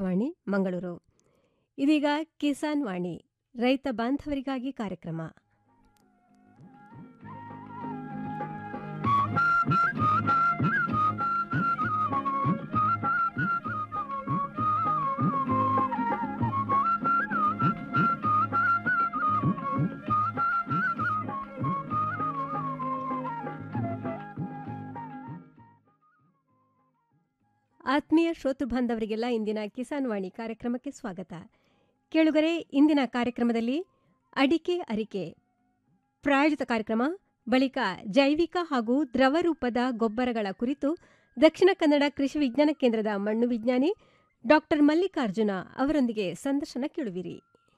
ಆಕಾಶವಾಣಿ ಮಂಗಳೂರು ಇದೀಗ ಕಿಸಾನ್ ವಾಣಿ ರೈತ ಬಾಂಧವರಿಗಾಗಿ ಕಾರ್ಯಕ್ರಮ ಆತ್ಮೀಯ ಶ್ರೋತೃ ಬಾಂಧವರಿಗೆಲ್ಲ ಇಂದಿನ ಕಿಸಾನ್ ವಾಣಿ ಕಾರ್ಯಕ್ರಮಕ್ಕೆ ಸ್ವಾಗತ ಕೇಳುಗರೆ ಇಂದಿನ ಕಾರ್ಯಕ್ರಮದಲ್ಲಿ ಅಡಿಕೆ ಅರಿಕೆ ಪ್ರಾಯೋಜಿತ ಕಾರ್ಯಕ್ರಮ ಬಳಿಕ ಜೈವಿಕ ಹಾಗೂ ದ್ರವ ರೂಪದ ಗೊಬ್ಬರಗಳ ಕುರಿತು ದಕ್ಷಿಣ ಕನ್ನಡ ಕೃಷಿ ವಿಜ್ಞಾನ ಕೇಂದ್ರದ ಮಣ್ಣು ವಿಜ್ಞಾನಿ ಡಾಕ್ಟರ್ ಮಲ್ಲಿಕಾರ್ಜುನ ಅವರೊಂದಿಗೆ ಸಂದರ್ಶನ ಕೇಳುವಿರಿ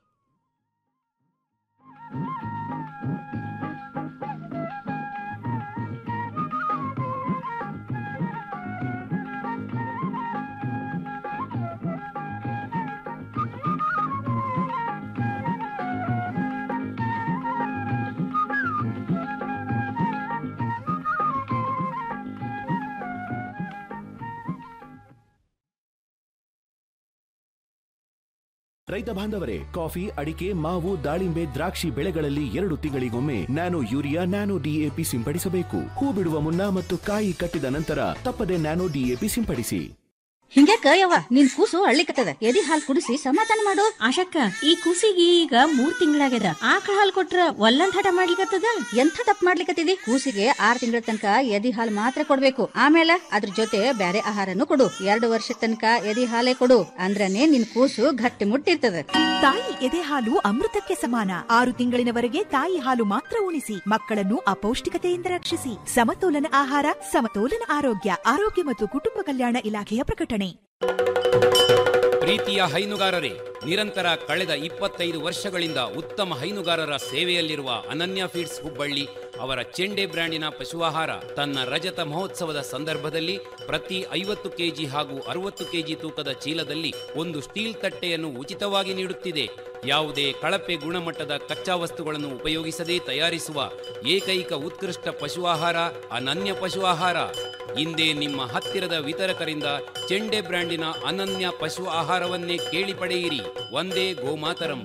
ರೈತ ಬಾಂಧವರೇ ಕಾಫಿ ಅಡಿಕೆ ಮಾವು ದಾಳಿಂಬೆ ದ್ರಾಕ್ಷಿ ಬೆಳೆಗಳಲ್ಲಿ ಎರಡು ತಿಂಗಳಿಗೊಮ್ಮೆ ನ್ಯಾನೋ ಯೂರಿಯಾ ನ್ಯಾನೋ ಡಿಎಪಿ ಸಿಂಪಡಿಸಬೇಕು ಹೂ ಬಿಡುವ ಮುನ್ನ ಮತ್ತು ಕಾಯಿ ಕಟ್ಟಿದ ನಂತರ ತಪ್ಪದೆ ನ್ಯಾನೋ ಡಿಎಪಿ ಸಿಂಪಡಿಸಿ ಹಿಂಗ್ಯಾಕ ಯವ್ವ ನಿನ್ ಕೂಸು ಅಳ್ಳಿಕತ್ತದ ಎದಿ ಹಾಲ್ ಕುಡಿಸಿ ಸಮಾಧಾನ ಮಾಡು ಆಶಕ್ಕ ಈ ಕೂಸಿಗೆ ಈಗ ಮೂರ್ ತಿಂಗಳಾಗ್ಯದ ಆಕಳ ಹಾಲ್ ಕೊಟ್ರ ಒಲ್ಲಂದ್ ಹಠ ಮಾಡ್ಲಿಕತ್ತದ ಎಂಥ ತಪ್ಪು ಮಾಡ್ಲಿಕತ್ತಿದಿ ಕೂಸಿಗೆ ಆರ್ ತಿಂಗಳ ತನಕ ಎದಿ ಹಾಲ್ ಮಾತ್ರ ಕೊಡ್ಬೇಕು ಆಮೇಲೆ ಅದ್ರ ಜೊತೆ ಬ್ಯಾರೆ ಆಹಾರನು ಕೊಡು ಎರಡು ವರ್ಷ ತನಕ ಎದಿ ಹಾಲೇ ಕೊಡು ಅಂದ್ರನೇ ನಿನ್ ಕೂಸು ಗಟ್ಟಿ ಮುಟ್ಟಿರ್ತದ ತಾಯಿ ಎದೆ ಹಾಲು ಅಮೃತಕ್ಕೆ ಸಮಾನ ಆರು ತಿಂಗಳಿನವರೆಗೆ ತಾಯಿ ಹಾಲು ಮಾತ್ರ ಉಣಿಸಿ ಮಕ್ಕಳನ್ನು ಅಪೌಷ್ಟಿಕತೆಯಿಂದ ರಕ್ಷಿಸಿ ಸಮತೋಲನ ಆಹಾರ ಸಮತೋಲನ ಆರೋಗ್ಯ ಆರೋಗ್ಯ ಮತ್ತು ಕುಟುಂಬ ಕಲ್ಯಾಣ ಇಲಾಖೆಯ ಪ್ರಕಟಣೆ ಪ್ರೀತಿಯ ಹೈನುಗಾರರೇ ನಿರಂತರ ಕಳೆದ ಇಪ್ಪತ್ತೈದು ವರ್ಷಗಳಿಂದ ಉತ್ತಮ ಹೈನುಗಾರರ ಸೇವೆಯಲ್ಲಿರುವ ಅನನ್ಯ ಫೀಡ್ಸ್ ಹುಬ್ಬಳ್ಳಿ ಅವರ ಚೆಂಡೆ ಬ್ರ್ಯಾಂಡಿನ ಪಶುಆಹಾರ ತನ್ನ ರಜತ ಮಹೋತ್ಸವದ ಸಂದರ್ಭದಲ್ಲಿ ಪ್ರತಿ ಐವತ್ತು ಕೆಜಿ ಹಾಗೂ ಅರವತ್ತು ಕೆಜಿ ತೂಕದ ಚೀಲದಲ್ಲಿ ಒಂದು ಸ್ಟೀಲ್ ತಟ್ಟೆಯನ್ನು ಉಚಿತವಾಗಿ ನೀಡುತ್ತಿದೆ ಯಾವುದೇ ಕಳಪೆ ಗುಣಮಟ್ಟದ ಕಚ್ಚಾ ವಸ್ತುಗಳನ್ನು ಉಪಯೋಗಿಸದೇ ತಯಾರಿಸುವ ಏಕೈಕ ಉತ್ಕೃಷ್ಟ ಪಶು ಆಹಾರ ಅನನ್ಯ ಪಶು ಆಹಾರ ಇಂದೇ ನಿಮ್ಮ ಹತ್ತಿರದ ವಿತರಕರಿಂದ ಚೆಂಡೆ ಬ್ರ್ಯಾಂಡಿನ ಅನನ್ಯ ಪಶು ಆಹಾರವನ್ನೇ ಕೇಳಿ ಪಡೆಯಿರಿ ಒಂದೇ ಗೋಮಾತರಂ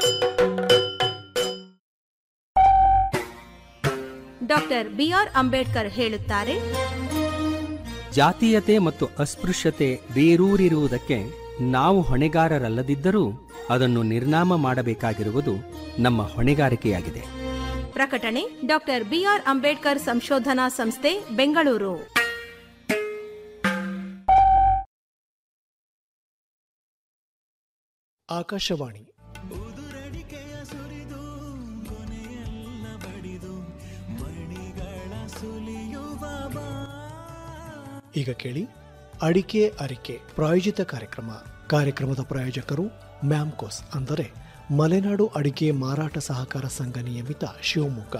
ಡಾಕ್ಟರ್ ಬಿಆರ್ ಅಂಬೇಡ್ಕರ್ ಹೇಳುತ್ತಾರೆ ಜಾತೀಯತೆ ಮತ್ತು ಅಸ್ಪೃಶ್ಯತೆ ಬೇರೂರಿರುವುದಕ್ಕೆ ನಾವು ಹೊಣೆಗಾರರಲ್ಲದಿದ್ದರೂ ಅದನ್ನು ನಿರ್ನಾಮ ಮಾಡಬೇಕಾಗಿರುವುದು ನಮ್ಮ ಹೊಣೆಗಾರಿಕೆಯಾಗಿದೆ ಪ್ರಕಟಣೆ ಡಾಕ್ಟರ್ ಬಿಆರ್ ಅಂಬೇಡ್ಕರ್ ಸಂಶೋಧನಾ ಸಂಸ್ಥೆ ಬೆಂಗಳೂರು ಆಕಾಶವಾಣಿ ಈಗ ಕೇಳಿ ಅಡಿಕೆ ಅರಿಕೆ ಪ್ರಾಯೋಜಿತ ಕಾರ್ಯಕ್ರಮ ಕಾರ್ಯಕ್ರಮದ ಪ್ರಾಯೋಜಕರು ಮ್ಯಾಮ್ಕೋಸ್ ಅಂದರೆ ಮಲೆನಾಡು ಅಡಿಕೆ ಮಾರಾಟ ಸಹಕಾರ ಸಂಘ ನಿಯಮಿತ ಶಿವಮೊಗ್ಗ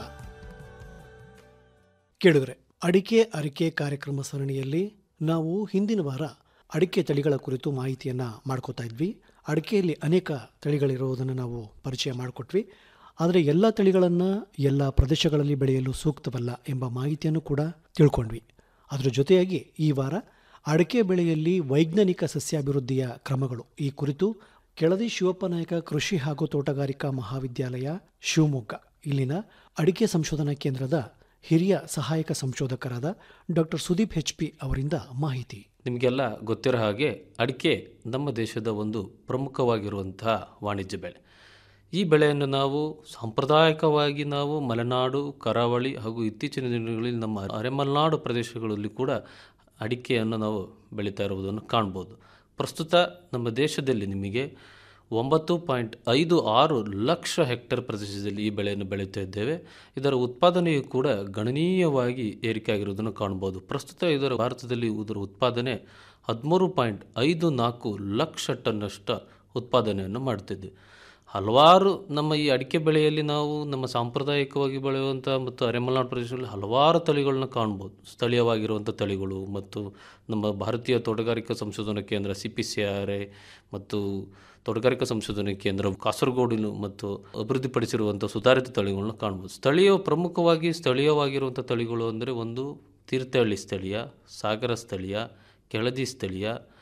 ಕೇಳಿದ್ರೆ ಅಡಿಕೆ ಅರಿಕೆ ಕಾರ್ಯಕ್ರಮ ಸರಣಿಯಲ್ಲಿ ನಾವು ಹಿಂದಿನ ವಾರ ಅಡಿಕೆ ತಳಿಗಳ ಕುರಿತು ಮಾಹಿತಿಯನ್ನ ಮಾಡ್ಕೋತಾ ಇದ್ವಿ ಅಡಿಕೆಯಲ್ಲಿ ಅನೇಕ ತಳಿಗಳಿರುವುದನ್ನು ನಾವು ಪರಿಚಯ ಮಾಡಿಕೊಟ್ವಿ ಆದರೆ ಎಲ್ಲ ತಳಿಗಳನ್ನು ಎಲ್ಲ ಪ್ರದೇಶಗಳಲ್ಲಿ ಬೆಳೆಯಲು ಸೂಕ್ತವಲ್ಲ ಎಂಬ ಮಾಹಿತಿಯನ್ನು ಕೂಡ ತಿಳ್ಕೊಂಡ್ವಿ ಅದರ ಜೊತೆಯಾಗಿ ಈ ವಾರ ಅಡಿಕೆ ಬೆಳೆಯಲ್ಲಿ ವೈಜ್ಞಾನಿಕ ಸಸ್ಯಾಭಿವೃದ್ಧಿಯ ಕ್ರಮಗಳು ಈ ಕುರಿತು ಕೆಳದಿ ಶಿವಪ್ಪ ನಾಯಕ ಕೃಷಿ ಹಾಗೂ ತೋಟಗಾರಿಕಾ ಮಹಾವಿದ್ಯಾಲಯ ಶಿವಮೊಗ್ಗ ಇಲ್ಲಿನ ಅಡಿಕೆ ಸಂಶೋಧನಾ ಕೇಂದ್ರದ ಹಿರಿಯ ಸಹಾಯಕ ಸಂಶೋಧಕರಾದ ಡಾಕ್ಟರ್ ಸುದೀಪ್ ಹೆಚ್ ಪಿ ಅವರಿಂದ ಮಾಹಿತಿ ನಿಮಗೆಲ್ಲ ಗೊತ್ತಿರೋ ಹಾಗೆ ಅಡಿಕೆ ನಮ್ಮ ದೇಶದ ಒಂದು ಪ್ರಮುಖವಾಗಿರುವಂತಹ ವಾಣಿಜ್ಯ ಬೆಳೆ ಈ ಬೆಳೆಯನ್ನು ನಾವು ಸಾಂಪ್ರದಾಯಿಕವಾಗಿ ನಾವು ಮಲೆನಾಡು ಕರಾವಳಿ ಹಾಗೂ ಇತ್ತೀಚಿನ ದಿನಗಳಲ್ಲಿ ನಮ್ಮ ಅರೆಮಲೆನಾಡು ಪ್ರದೇಶಗಳಲ್ಲಿ ಕೂಡ ಅಡಿಕೆಯನ್ನು ನಾವು ಬೆಳೀತಾ ಇರುವುದನ್ನು ಕಾಣ್ಬೋದು ಪ್ರಸ್ತುತ ನಮ್ಮ ದೇಶದಲ್ಲಿ ನಿಮಗೆ ಒಂಬತ್ತು ಪಾಯಿಂಟ್ ಐದು ಆರು ಲಕ್ಷ ಹೆಕ್ಟೇರ್ ಪ್ರದೇಶದಲ್ಲಿ ಈ ಬೆಳೆಯನ್ನು ಬೆಳೀತಾ ಇದ್ದೇವೆ ಇದರ ಉತ್ಪಾದನೆಯು ಕೂಡ ಗಣನೀಯವಾಗಿ ಏರಿಕೆ ಆಗಿರುವುದನ್ನು ಕಾಣ್ಬೋದು ಪ್ರಸ್ತುತ ಇದರ ಭಾರತದಲ್ಲಿ ಇದರ ಉತ್ಪಾದನೆ ಹದಿಮೂರು ಪಾಯಿಂಟ್ ಐದು ನಾಲ್ಕು ಲಕ್ಷ ಟನ್ನಷ್ಟು ಉತ್ಪಾದನೆಯನ್ನು ಮಾಡ್ತಿದ್ದೆ ಹಲವಾರು ನಮ್ಮ ಈ ಅಡಿಕೆ ಬೆಳೆಯಲ್ಲಿ ನಾವು ನಮ್ಮ ಸಾಂಪ್ರದಾಯಿಕವಾಗಿ ಬೆಳೆಯುವಂಥ ಮತ್ತು ಅರೆಮಲೆನಾಡು ಪ್ರದೇಶದಲ್ಲಿ ಹಲವಾರು ತಳಿಗಳನ್ನ ಕಾಣ್ಬೋದು ಸ್ಥಳೀಯವಾಗಿರುವಂಥ ತಳಿಗಳು ಮತ್ತು ನಮ್ಮ ಭಾರತೀಯ ತೋಟಗಾರಿಕಾ ಸಂಶೋಧನಾ ಕೇಂದ್ರ C P C R A ಮತ್ತು ತೋಟಗಾರಿಕಾ ಸಂಶೋಧನಾ ಕೇಂದ್ರ ಕಾಸರಗೋಡಿನ ಮತ್ತು ಅಭಿವೃದ್ಧಿಪಡಿಸಿರುವಂಥ ಸುಧಾರಿತ ತಳಿಗಳನ್ನ ಕಾಣ್ಬೋದು ಸ್ಥಳೀಯ ಪ್ರಮುಖವಾಗಿ ಸ್ಥಳೀಯವಾಗಿರುವಂಥ ತಳಿಗಳು ಅಂದರೆ ಒಂದು ತೀರ್ಥಹಳ್ಳಿ ಸ್ಥಳೀಯ ಸಾಗರ ಸ್ಥಳೀಯ ಕೆಳದಿ ಸ್ಥಳೀಯ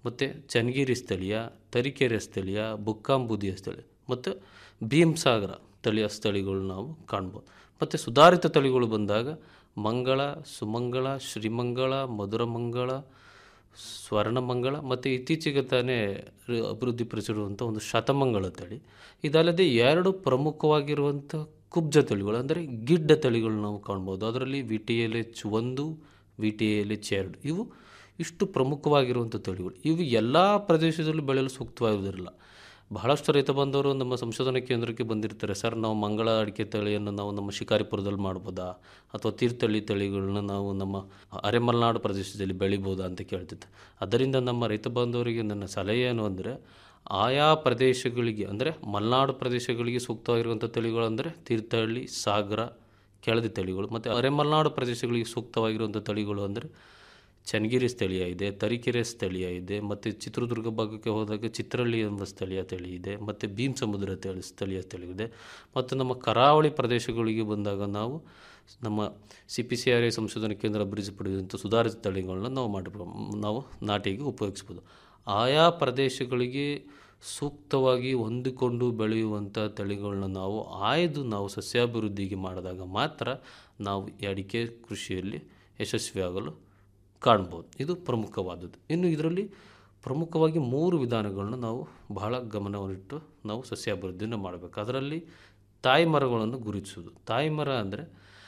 ಮತ್ತು ಚನ್ನಗಿರಿ ಸ್ಥಳೀಯ ತರೀಕೆರೆ ಸ್ಥಳೀಯ ಬುಕ್ಕಾಂಬುದಿಯ ಸ್ಥಳೀಯ ಮತ್ತು ಭೀಮಸಾಗರ ತಳಿಯ ಸ್ಥಳಿಗಳು ನಾವು ಕಾಣ್ಬೋದು ಮತ್ತು ಸುಧಾರಿತ ತಳಿಗಳು ಬಂದಾಗ ಮಂಗಳ ಸುಮಂಗಳ ಶ್ರೀಮಂಗಳ ಮಧುರಮಂಗಳ ಸ್ವರ್ಣಮಂಗಳ ಮತ್ತು ಇತ್ತೀಚೆಗೆ ತಾನೇ ರ- ಅಭಿವೃದ್ಧಿಪಡಿಸಿರುವಂಥ ಒಂದು ಶತಮಂಗಳ ತಳಿ ಇದಲ್ಲದೆ ಎರಡು ಪ್ರಮುಖವಾಗಿರುವಂಥ ಕುಬ್ಜ ತಳಿಗಳು ಅಂದರೆ ಗಿಡ್ಡ ತಳಿಗಳು ನಾವು ಕಾಣ್ಬೋದು ಅದರಲ್ಲಿ ವಿ ಟಿ ಎಲ್ ಎಚ್ ಒಂದು ವಿ ಟಿ ಎಲ್ ಎಚ್ ಎರಡು ಇವು ಇಷ್ಟು ಪ್ರಮುಖವಾಗಿರುವಂಥ ತಳಿಗಳು ಇವು ಎಲ್ಲ ಪ್ರದೇಶದಲ್ಲೂ ಬೆಳೆಯಲು ಸೂಕ್ತವಾಗಿರುವುದಿಲ್ಲ ಬಹಳಷ್ಟು ರೈತ ಬಂದವರು ನಮ್ಮ ಸಂಶೋಧನಾ ಕೇಂದ್ರಕ್ಕೆ ಬಂದಿರ್ತಾರೆ ಸರ್ ನಾವು ಮಂಗಳ ಅಡಿಕೆ ತಳಿಯನ್ನು ನಾವು ನಮ್ಮ ಶಿಕಾರಿಪುರದಲ್ಲಿ ಮಾಡ್ಬೋದಾ ಅಥವಾ ತೀರ್ಥಹಳ್ಳಿ ತಳಿಗಳನ್ನ ನಾವು ನಮ್ಮ ಅರೆಮಲೆನಾಡು ಪ್ರದೇಶದಲ್ಲಿ ಬೆಳಿಬೋದಾ ಅಂತ ಕೇಳ್ತಿದ್ದೆ ಅದರಿಂದ ನಮ್ಮ ರೈತ ಬಾಂಧವರಿಗೆ ನನ್ನ ಸಲಹೆ ಏನು ಅಂದರೆ ಆಯಾ ಪ್ರದೇಶಗಳಿಗೆ ಅಂದರೆ ಮಲೆನಾಡು ಪ್ರದೇಶಗಳಿಗೆ ಸೂಕ್ತವಾಗಿರುವಂಥ ತಳಿಗಳು ಅಂದರೆ ತೀರ್ಥಹಳ್ಳಿ ಸಾಗರ ಕೆಳದಿ ತಳಿಗಳು ಮತ್ತು ಅರೆಮಲೆನಾಡು ಪ್ರದೇಶಗಳಿಗೆ ಸೂಕ್ತವಾಗಿರುವಂಥ ತಳಿಗಳು ಅಂದರೆ ಚನ್ನಗಿರಿ ಸ್ಥಳೀಯ ಇದೆ ತರೀಕೆರೆ ಸ್ಥಳೀಯ ಇದೆ ಮತ್ತು ಚಿತ್ರದುರ್ಗ ಭಾಗಕ್ಕೆ ಹೋದಾಗ ಚಿತ್ರಹಳ್ಳಿ ಎಂಬ ಸ್ಥಳೀಯ ತಳಿ ಇದೆ ಮತ್ತು ಭೀಮ್ ಸಮುದ್ರ ತಳಿ ಸ್ಥಳೀಯ ತಳಿ ಇದೆ ಮತ್ತು ನಮ್ಮ ಕರಾವಳಿ ಪ್ರದೇಶಗಳಿಗೆ ಬಂದಾಗ ನಾವು ನಮ್ಮ C P C R I ಸಂಶೋಧನಾ ಕೇಂದ್ರ ಅಭಿವೃದ್ಧಿಪಡಿಸಿದಂಥ ಸುಧಾರಿತ ತಳಿಗಳನ್ನ ನಾವು ಮಾಡಿ ನಾವು ನಾಟಿಗೆ ಉಪಯೋಗಿಸ್ಬೋದು ಆಯಾ ಪ್ರದೇಶಗಳಿಗೆ ಸೂಕ್ತವಾಗಿ ಹೊಂದಿಕೊಂಡು ಬೆಳೆಯುವಂಥ ತಳಿಗಳನ್ನ ನಾವು ಆಯ್ದು ನಾವು ಸಸ್ಯಾಭಿವೃದ್ಧಿಗೆ ಮಾಡಿದಾಗ ಮಾತ್ರ ನಾವು ಈ ಅಡಿಕೆ ಕೃಷಿಯಲ್ಲಿ ಯಶಸ್ವಿಯಾಗಲು ಕಾಣ್ಬೋದು ಇದು ಪ್ರಮುಖವಾದದ್ದು ಇನ್ನು ಇದರಲ್ಲಿ ಪ್ರಮುಖವಾಗಿ ಮೂರು ವಿಧಾನಗಳನ್ನು ನಾವು ಬಹಳ ಗಮನವನ್ನಿಟ್ಟು ನಾವು ಸಸ್ಯಾಭಿವೃದ್ಧಿಯನ್ನು ಮಾಡಬೇಕು ಅದರಲ್ಲಿ ತಾಯಿ ಮರಗಳನ್ನು ಗುರುತಿಸೋದು ತಾಯಿ ಮರ ಅಂದರೆ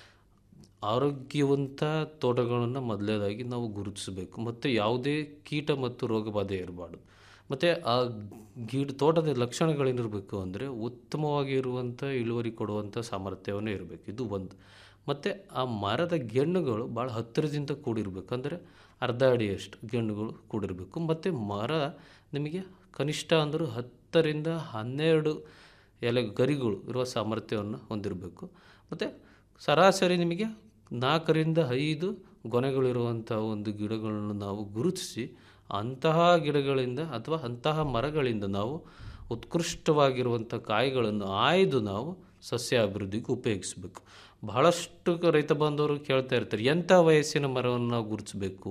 ಆರೋಗ್ಯವಂತ ತೋಟಗಳನ್ನು ಮೊದಲನೇದಾಗಿ ನಾವು ಗುರುತಿಸಬೇಕು ಮತ್ತು ಯಾವುದೇ ಕೀಟ ಮತ್ತು ರೋಗ ಬಾಧೆ ಇರಬಾರ್ದು ಮತ್ತು ಆ ಗಿಡ ತೋಟದ ಲಕ್ಷಣಗಳೇನಿರಬೇಕು ಅಂದರೆ ಉತ್ತಮವಾಗಿ ಇರುವಂಥ ಇಳುವರಿ ಕೊಡುವಂಥ ಸಾಮರ್ಥ್ಯವನ್ನೇ ಇರಬೇಕು ಇದು ಒಂದು ಮತ್ತು ಆ ಮರದ ಗೆಣ್ಣುಗಳು ಭಾಳ ಹತ್ತಿರದಿಂದ ಕೂಡಿರಬೇಕು ಅಂದರೆ ಅರ್ಧ ಅಡಿಯಷ್ಟು ಗೆಣ್ಣುಗಳು ಕೂಡಿರಬೇಕು ಮತ್ತು ಮರ ನಿಮಗೆ ಕನಿಷ್ಠ ಅಂದರೂ ಹತ್ತರಿಂದ ಹನ್ನೆರಡು ಎಲೆ ಗರಿಗಳು ಇರುವ ಸಾಮರ್ಥ್ಯವನ್ನು ಹೊಂದಿರಬೇಕು ಮತ್ತು ಸರಾಸರಿ ನಿಮಗೆ ನಾಲ್ಕರಿಂದ ಐದು ಗೊನೆಗಳಿರುವಂಥ ಒಂದು ಗಿಡಗಳನ್ನು ನಾವು ಗುರುತಿಸಿ ಅಂತಹ ಗಿಡಗಳಿಂದ ಅಥವಾ ಅಂತಹ ಮರಗಳಿಂದ ನಾವು ಉತ್ಕೃಷ್ಟವಾಗಿರುವಂಥ ಕಾಯಿಗಳನ್ನು ಆಯ್ದು ನಾವು ಸಸ್ಯ ಅಭಿವೃದ್ಧಿಗೆ ಉಪಯೋಗಿಸಬೇಕು ಬಹಳಷ್ಟು ರೈತ ಬಾಂಧವರು ಕೇಳ್ತಾ ಇರ್ತಾರೆ ಎಂಥ ವಯಸ್ಸಿನ ಮರವನ್ನು ನಾವು ಗುರುತಿಸಬೇಕು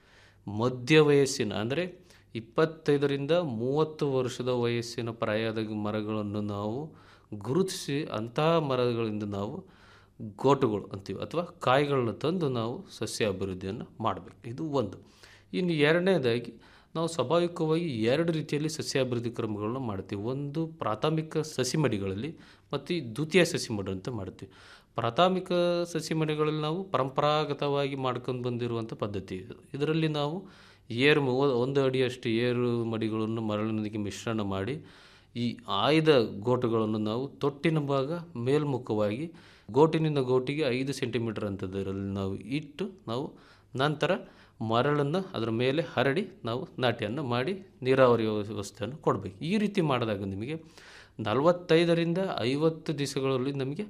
ಮಧ್ಯ ವಯಸ್ಸಿನ ಅಂದರೆ ಇಪ್ಪತ್ತೈದರಿಂದ ಮೂವತ್ತು ವರ್ಷದ ವಯಸ್ಸಿನ ಪ್ರಾಯದ ಮರಗಳನ್ನು ನಾವು ಗುರುತಿಸಿ ಅಂತಹ ಮರಗಳಿಂದ ನಾವು ಗೋಟುಗಳು ಅಂತೀವಿ ಅಥವಾ ಕಾಯಿಗಳನ್ನ ತಂದು ನಾವು ಸಸ್ಯ ಅಭಿವೃದ್ಧಿಯನ್ನು ಮಾಡಬೇಕು ಇದು ಒಂದು ಇನ್ನು ಎರಡನೇದಾಗಿ ನಾವು ಸ್ವಾಭಾವಿಕವಾಗಿ ಎರಡು ರೀತಿಯಲ್ಲಿ ಸಸ್ಯಾಭಿವೃದ್ಧಿ ಕ್ರಮಗಳನ್ನ ಮಾಡ್ತೀವಿ ಒಂದು ಪ್ರಾಥಮಿಕ ಸಸಿಮಡಿಗಳಲ್ಲಿ ಮತ್ತು ದ್ವಿತೀಯ ಸಸಿಮಡಿ ಅಂತ ಮಾಡ್ತೀವಿ ಪ್ರಾಥಮಿಕ ಸಸಿಮಡಿಗಳಲ್ಲಿ ನಾವು ಪರಂಪರಾಗತವಾಗಿ ಮಾಡ್ಕೊಂಡು ಬಂದಿರುವಂಥ ಪದ್ಧತಿ ಇದು ಇದರಲ್ಲಿ ನಾವು ಏರು ಮು- ಒಂದು ಅಡಿಯಷ್ಟು ಏರು ಮಡಿಗಳನ್ನು ಮರಳಿನೊಂದಿಗೆ ಮಿಶ್ರಣ ಮಾಡಿ ಈ ಆಯ್ದ ಗೋಟುಗಳನ್ನು ನಾವು ತೊಟ್ಟಿನ ಭಾಗ ಮೇಲ್ಮುಖವಾಗಿ ಗೋಟಿನಿಂದ ಗೋಟಿಗೆ ಐದು ಸೆಂಟಿಮೀಟರ್ ಅಂತದರಲ್ಲಿ ನಾವು ಇಟ್ಟು ನಾವು ನಂತರ ಮರಳನ್ನು ಅದರ ಮೇಲೆ ಹರಡಿ ನಾವು ನಾಟಿಯನ್ನು ಮಾಡಿ ನೀರಾವರಿ ವ್ಯವಸ್ಥೆಯನ್ನು ಕೊಡಬೇಕು ಈ ರೀತಿ ಮಾಡಿದಾಗ ನಿಮಗೆ ನಲವತ್ತೈದರಿಂದ ಐವತ್ತು ದಿವಸಗಳಲ್ಲಿ ನಮಗೆ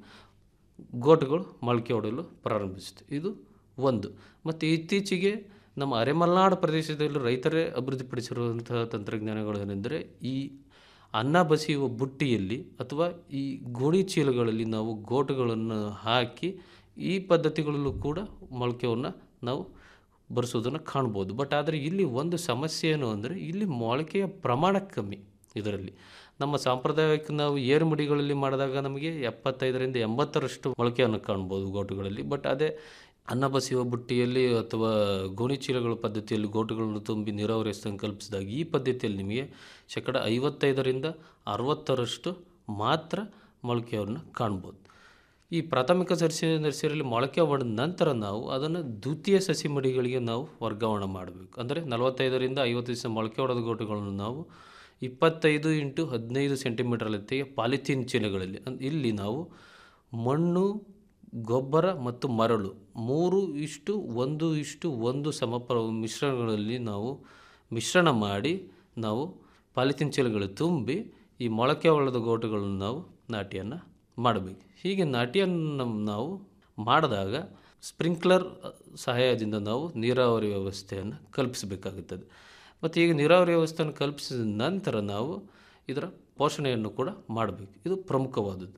ಗೋಟುಗಳು ಮೊಳಕೆ ಹೊಡೆಯಲು ಪ್ರಾರಂಭಿಸುತ್ತೆ ಇದು ಒಂದು ಮತ್ತು ಇತ್ತೀಚೆಗೆ ನಮ್ಮ ಅರೆಮಲೆನಾಡು ಪ್ರದೇಶದಲ್ಲಿ ರೈತರೇ ಅಭಿವೃದ್ಧಿಪಡಿಸಿರುವಂತಹ ತಂತ್ರಜ್ಞಾನಗಳು ಏನೆಂದರೆ ಈ ಅನ್ನ ಬಸಿಯುವ ಬುಟ್ಟಿಯಲ್ಲಿ ಅಥವಾ ಈ ಗೋಣಿ ಚೀಲಗಳಲ್ಲಿ ನಾವು ಗೋಟುಗಳನ್ನು ಹಾಕಿ ಈ ಪದ್ಧತಿಗಳಲ್ಲೂ ಕೂಡ ಮೊಳಕೆಯನ್ನು ನಾವು ಬರೆಸೋದನ್ನು ಕಾಣ್ಬೋದು ಬಟ್ ಆದರೆ ಇಲ್ಲಿ ಒಂದು ಸಮಸ್ಯೆ ಏನು ಅಂದರೆ ಇಲ್ಲಿ ಮೊಳಕೆಯ ಪ್ರಮಾಣ ಕಮ್ಮಿ ಇದರಲ್ಲಿ ನಮ್ಮ ಸಾಂಪ್ರದಾಯಿಕ ನಾವು ಏರುಮಡಿಗಳಲ್ಲಿ ಮಾಡಿದಾಗ ನಮಗೆ ಎಪ್ಪತ್ತೈದರಿಂದ ಎಂಬತ್ತರಷ್ಟು ಮೊಳಕೆಯನ್ನು ಕಾಣ್ಬೋದು ಗೋಟುಗಳಲ್ಲಿ ಬಟ್ ಅದೇ ಅನ್ನ ಬಸಿಯುವ ಬುಟ್ಟಿಯಲ್ಲಿ ಅಥವಾ ಗೋಣಿ ಚೀಲಗಳ ಪದ್ಧತಿಯಲ್ಲಿ ಗೋಟುಗಳನ್ನು ತುಂಬಿ ನೀರಾವರಿ ಸಂಕಲ್ಪಿಸಿದಾಗ ಈ ಪದ್ಧತಿಯಲ್ಲಿ ನಿಮಗೆ ಶೇಕಡ ಐವತ್ತೈದರಿಂದ ಅರವತ್ತರಷ್ಟು ಮಾತ್ರ ಮೊಳಕೆಯನ್ನು ಕಾಣ್ಬೋದು ಈ ಪ್ರಾಥಮಿಕ ಸಸಿ ನರ್ಸರಿಯಲ್ಲಿ ಮೊಳಕೆ ಹೊಡೆದ ನಂತರ ನಾವು ಅದನ್ನು ದ್ವಿತೀಯ ಸಸಿ ಮಡಿಗಳಿಗೆ ನಾವು ವರ್ಗಾವಣೆ ಮಾಡಬೇಕು ಅಂದರೆ ನಲವತ್ತೈದರಿಂದ ಐವತ್ತು ದಿವಸ ಮೊಳಕೆ ಹೊಡೆದ ಗೋಟುಗಳನ್ನು ನಾವು ಇಪ್ಪತ್ತೈದು ಇಂಟು ಹದಿನೈದು ಸೆಂಟಿಮೀಟರ್ ಎತ್ತಿಗೆ ಪಾಲಿಥೀನ್ ಚೀಲಗಳಲ್ಲಿ ಅಂದ್- ಇಲ್ಲಿ ನಾವು ಮಣ್ಣು ಗೊಬ್ಬರ ಮತ್ತು ಮರಳು ಮೂರು ಇಷ್ಟು ಒಂದು ಇಷ್ಟು ಒಂದು ಸಮಪ್ರ ಮಿಶ್ರಣಗಳಲ್ಲಿ ನಾವು ಮಿಶ್ರಣ ಮಾಡಿ ನಾವು ಪಾಲಿಥೀನ್ ಚೀಲಗಳು ತುಂಬಿ ಈ ಮೊಳಕೆ ಹೊಡೆದ ಗೋಟುಗಳನ್ನು ನಾವು ನಾಟಿಯನ್ನು ಮಾಡಬೇಕು ಹೀಗೆ ನಾಟಿಯನ್ನು ನಮ್- ನಾವು ಮಾಡಿದಾಗ ಸ್ಪ್ರಿಂಕ್ಲರ್ ಸಹಾಯದಿಂದ ನಾವು ನೀರಾವರಿ ವ್ಯವಸ್ಥೆಯನ್ನು ಕಲ್ಪಿಸಬೇಕಾಗುತ್ತದೆ ಮತ್ತು ಈಗ ನೀರಾವರಿ ವ್ಯವಸ್ಥೆಯನ್ನು ಕಲ್ಪಿಸಿದ ನಂತರ ನಾವು ಇದರ ಪೋಷಣೆಯನ್ನು ಕೂಡ ಮಾಡಬೇಕು ಇದು ಪ್ರಮುಖವಾದದ್ದು